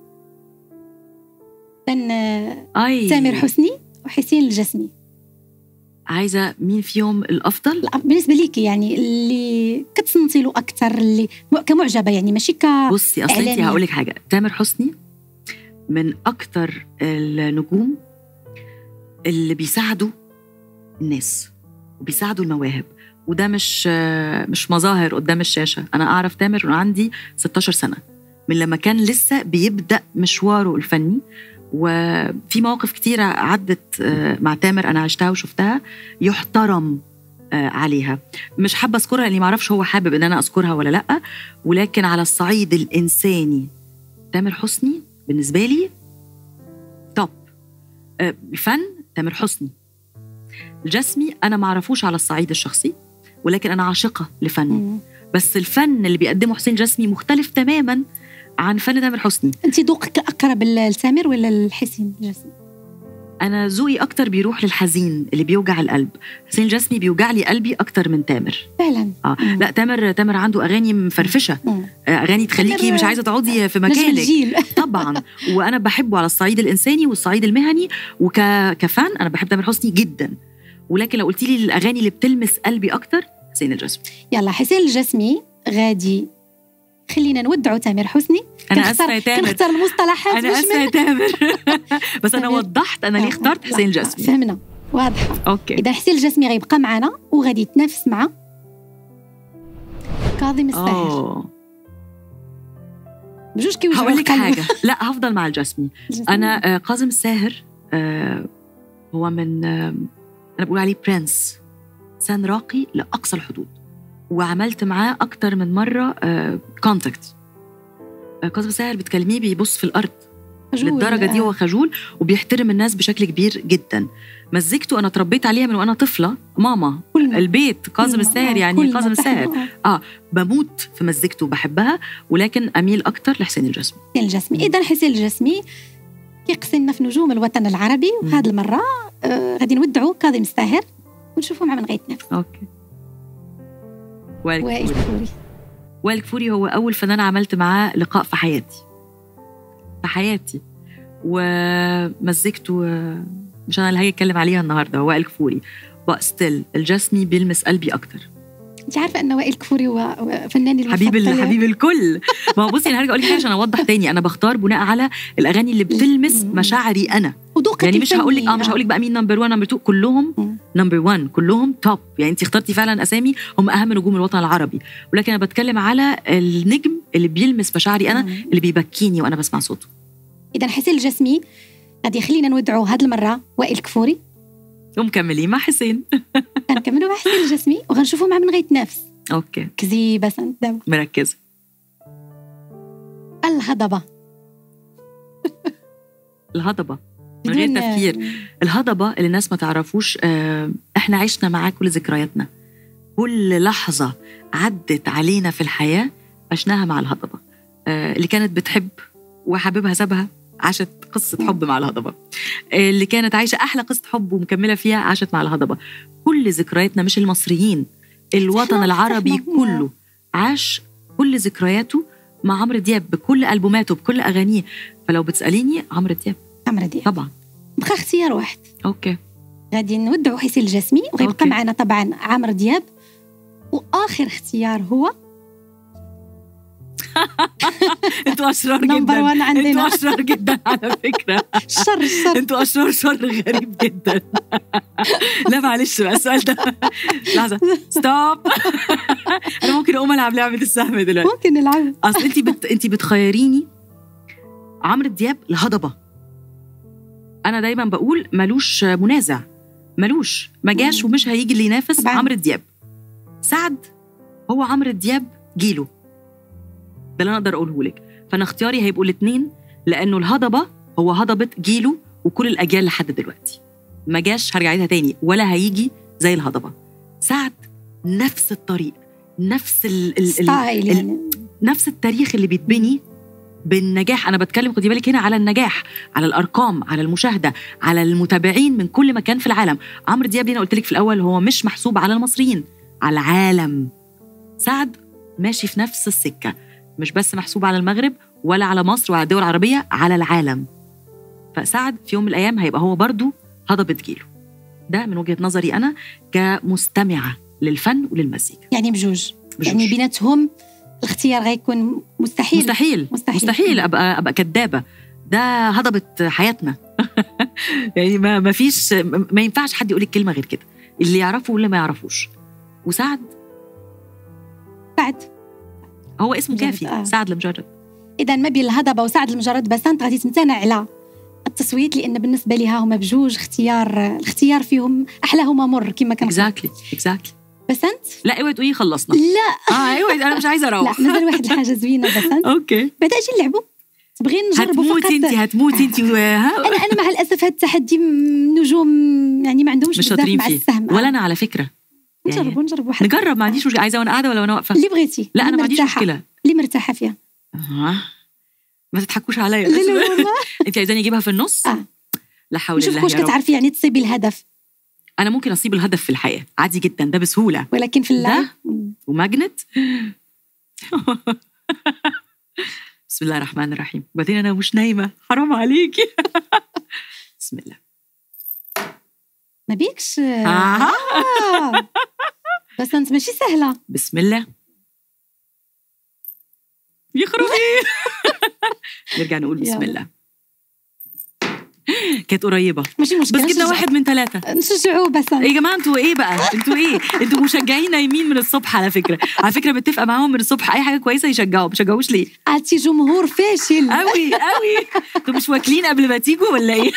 كان اي تامر حسني وحسين الجسمي عايزه مين فيهم الافضل لا، بالنسبه ليك يعني اللي كتصنتي له اكثر اللي م- كمعجبه يعني ماشي ك بصي اصل انت إعلامية. هقول لك حاجه تامر حسني من اكتر النجوم اللي بيساعدوا الناس وبيساعدوا المواهب وده مش مش مظاهر قدام الشاشه انا اعرف تامر وانا عندي 16 سنه من لما كان لسه بيبدا مشواره الفني وفي مواقف كتيرة عدت آه، مع تامر أنا عشتها وشفتها يحترم آه، عليها مش حابة أذكرها لأني معرفش هو حابب إن أنا أذكرها ولا لأ ولكن على الصعيد الإنساني تامر حسني بالنسبة لي توب آه، الفن تامر حسني الجسمي أنا معرفوش على الصعيد الشخصي ولكن أنا عاشقة لفنه مم. بس الفن اللي بيقدمه حسين جسمي مختلف تماما عن فن تامر حسني انت ذوقك اقرب لسامر ولا لحسين الجسمي انا ذوقي اكتر بيروح للحزين اللي بيوجع القلب حسين الجسمي بيوجع لي قلبي اكتر من تامر فعلا اه مم. لا تامر تامر عنده اغاني مفرفشه مم. آه، اغاني تخليكي تامر مش عايزه تقعدي في نجم مكانك الجيل طبعا وانا بحبه على الصعيد الانساني والصعيد المهني وكفان انا بحب تامر حسني جدا ولكن لو قلتي لي الاغاني اللي بتلمس قلبي اكتر حسين الجسمي يلا حسين الجسمي غادي خلينا نودعوا تامر حسني انا كنختار- اسفه يا تامر كنختار المصطلحات انا باش اسفه ما- يا تامر بس انا تامر. وضحت انا ليه لا، اخترت لا، حسين لا، الجسمي فهمنا واضحه اوكي اذا حسين الجسمي غيبقى معنا وغادي يتنافس مع كاظم الساهر اه بجوج كيوجعوا هقول لك القلب. حاجه لا هفضل مع الجسمي الجسمي. انا آه، كاظم الساهر آه، هو من آه، انا بقول عليه برنس انسان راقي لاقصى الحدود وعملت معاه اكتر من مره كونتاكت كاظم الساهر بتكلميه بيبص في الارض خجول. للدرجه دي آه. هو خجول وبيحترم الناس بشكل كبير جدا مزجته انا اتربيت عليها من وانا طفله ماما كلنا. البيت كاظم كلنا. الساهر آه، يعني كلنا كاظم الساهر آه. بموت في مزجته وبحبها ولكن اميل اكتر لحسين الجسمي حسين الجسمي اذا حسين الجسمي كيقسمنا في نجوم الوطن العربي مم. وهذه المره آه غادي نودعوا كاظم الساهر ونشوفوا مع من غيتنافس اوكي وائل وائل كفوري كفوري وائل كفوري هو اول فنان عملت معاه لقاء في حياتي في حياتي ومزجته آه، مش انا اللي هاجي اتكلم عليها النهارده هو وائل كفوري ستيل الجسمي بيلمس قلبي اكتر انت عارفه ان وائل كفوري هو هو فناني المفضل حبيب ال- حبيب الكل ما هو بصي انا هرجع اقول لك حاجه عشان اوضح تاني انا بختار بناء على الاغاني اللي بتلمس مم. مشاعري انا وذوقك يعني مش هقول لك اه الفني. مش هقول لك بقى مين نمبر 1 نمبر 2 كلهم مم. نمبر 1 كلهم توب يعني انت اخترتي فعلا اسامي هم اهم نجوم الوطن العربي ولكن انا بتكلم على النجم اللي بيلمس مشاعري انا مم. اللي بيبكيني وانا بسمع صوته اذا حسين الجسمي غادي خلينا نودعوا هذه المره وائل كفوري ومكملين مع حسين غنكملوا مع حسين الجسمي وغنشوفوا مع من غيتنافس اوكي كذي بس انت دابا مركزه الهضبه الهضبه من غير بدون- تفكير الهضبه اللي الناس ما تعرفوش آه، احنا عشنا معاه كل ذكرياتنا كل لحظه عدت علينا في الحياه عشناها مع الهضبه آه، اللي كانت بتحب وحبيبها سابها عاشت قصة حب مع الهضبة آه، اللي كانت عايشة أحلى قصة حب ومكملة فيها عاشت مع الهضبة كل ذكرياتنا مش المصريين الوطن صح، العربي صح، كله عاش كل ذكرياته مع عمرو دياب بكل ألبوماته بكل أغانيه فلو بتسأليني عمرو دياب عمرو دياب طبعا بقى اختيار واحد أوكي غادي نودعوا حسين الجسمي وغيبقى أوكي. معنا طبعا عمرو دياب واخر اختيار هو انتوا اشرار نمبر جدا 1 انتوا عندنا اشرار جدا على فكره الشر الشر انتوا اشرار شر غريب جدا لا معلش بقى السؤال ده لحظه ستوب انا ممكن اقوم العب لعبه السهم دلوقتي ممكن نلعب اصل انت بت... انت بتخيريني عمرو دياب الهضبه انا دايما بقول ملوش منازع ملوش ما جاش مم. ومش هيجي اللي ينافس طبعاً. عمرو دياب سعد هو عمرو دياب جيله ده اللي انا اقدر اقوله لك فانا اختياري هيبقوا الاثنين لانه الهضبه هو هضبه جيله وكل الاجيال لحد دلوقتي ما جاش هرجع اعيدها تاني ولا هيجي زي الهضبه سعد نفس الطريق نفس ال ال ال ستايل ال- يعني نفس التاريخ اللي بيتبني بالنجاح انا بتكلم خدي بالك هنا على النجاح على الارقام على المشاهده على المتابعين من كل مكان في العالم عمرو دياب دي انا قلت لك في الاول هو مش محسوب على المصريين على العالم سعد ماشي في نفس السكه مش بس محسوب على المغرب ولا على مصر وعلى الدول العربيه على العالم فسعد في يوم من الايام هيبقى هو برضو هضبه جيله ده من وجهه نظري انا كمستمعه للفن وللمزيكا يعني بجوج بجوج. يعني بيناتهم الاختيار غيكون مستحيل مستحيل مستحيل. مستحيل ابقى ابقى كدابه ده هضبه حياتنا يعني ما ما فيش ما ينفعش حد يقول لك كلمه غير كده اللي يعرفه واللي ما يعرفوش وسعد بعد هو اسمه مجرد، كافي آه. سعد المجرد اذا ما بين الهضبه وسعد المجرد بسنت غادي تمتنع على التصويت لان بالنسبه لها هما بجوج اختيار الاختيار فيهم احلاهما مر كما كان اكزاكتلي اكزاكتلي بسنت لا اوعي تقولي خلصنا لا اه اوعي انا مش عايزه لا اروح مازال واحد الحاجه زوينه بسنت اوكي بعد اجي نلعبوا تبغي نجربوا فقط هتموتي انت هتموتي انت ها انا انا مع الاسف هذا التحدي م- نجوم يعني ما عندهمش مش بزاف شاطرين مع فيه السهم ولا انا على فكره يعني نجربوا نجربوا واحد نجرب ما عنديش مشكله عايزه وانا قاعده ولا وانا واقفه اللي بغيتي لا انا اللي ما عنديش مرتاحة. مشكله اللي مرتاحه فيها آه. ما تضحكوش عليا لا لا والله انت عايزاني اجيبها في النص آه. لا حول نشوف الله واش يا رب كتعرفي يعني تصيبي الهدف انا ممكن اصيب الهدف في الحياه عادي جدا ده بسهوله ولكن في اللعب وماجنت بسم الله الرحمن الرحيم وبعدين انا مش نايمه حرام عليكي بسم الله ما بيكش آه. آه. بس انت ماشي سهله بسم الله يخربي نرجع نقول بسم يلا. الله كانت قريبه ماشي مشكله بس جبنا نشجع- واحد من ثلاثه نشجعوه بس يا جماعه انتوا ايه بقى انتوا ايه انتوا مشجعين نايمين من الصبح على فكره على فكره متفقه معاهم من الصبح اي حاجه كويسه يشجعوا ما بيشجعوش ليه عرفتي جمهور فاشل قوي قوي انتوا مش واكلين قبل ما تيجوا ولا ايه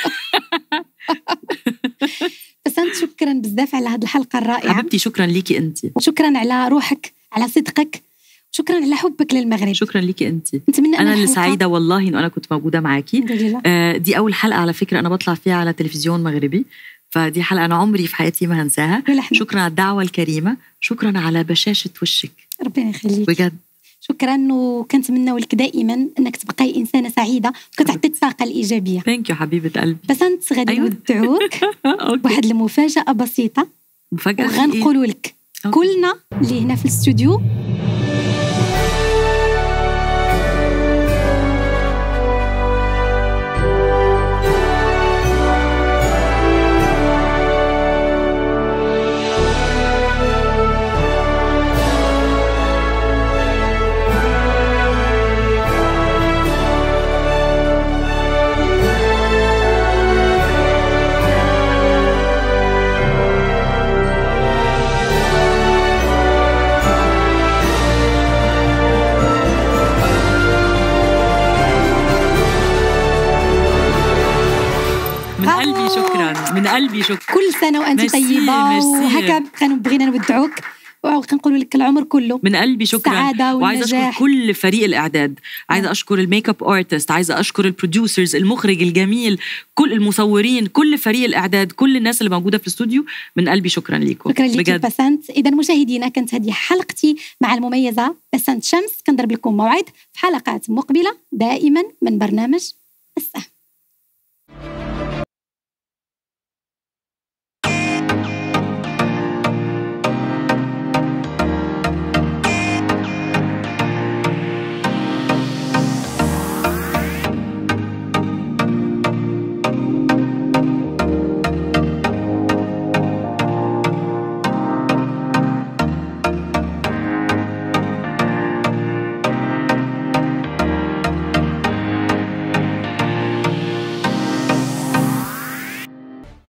بس انت شكرا بزاف على هذه الحلقه الرائعه حبيبتي شكرا ليكي انت شكرا على روحك على صدقك شكرا على حبك للمغرب شكرا ليكي انت نتمنى انا أن اللي الحلقة- سعيده والله انه انا كنت موجوده معاكي الحمد لله آه، دي اول حلقه على فكره انا بطلع فيها على تلفزيون مغربي فدي حلقه انا عمري في حياتي ما هنساها ولا احنا شكرا على الدعوه الكريمه شكرا على بشاشه وشك ربنا يخليك بجد شكرا وكنتمنى لك دائما انك تبقاي انسانه سعيده وكتعطي الطاقه الايجابيه ثانك يو حبيبه قلبي بس انت غادي أيوة. نودعوك اوكي بواحد المفاجاه بسيطه مفاجاه في إيه؟ وغنقولوا لك أوكي. كلنا اللي هنا في الاستوديو من قلبي شكرا كل سنه وانت طيبه وهكا كانوا بغينا نودعوك وكنقول لك العمر كله من قلبي شكرا السعادة وعايزه اشكر كل فريق الاعداد عايزه نعم. اشكر الميك اب ارتست عايزه اشكر البروديوسرز المخرج الجميل كل المصورين كل فريق الاعداد كل الناس اللي موجوده في الاستوديو من قلبي شكرا لكم شكرا لك بسنت اذا مشاهدينا كانت هذه حلقتي مع المميزه بسنت شمس كنضرب لكم موعد في حلقات مقبله دائما من برنامج السهم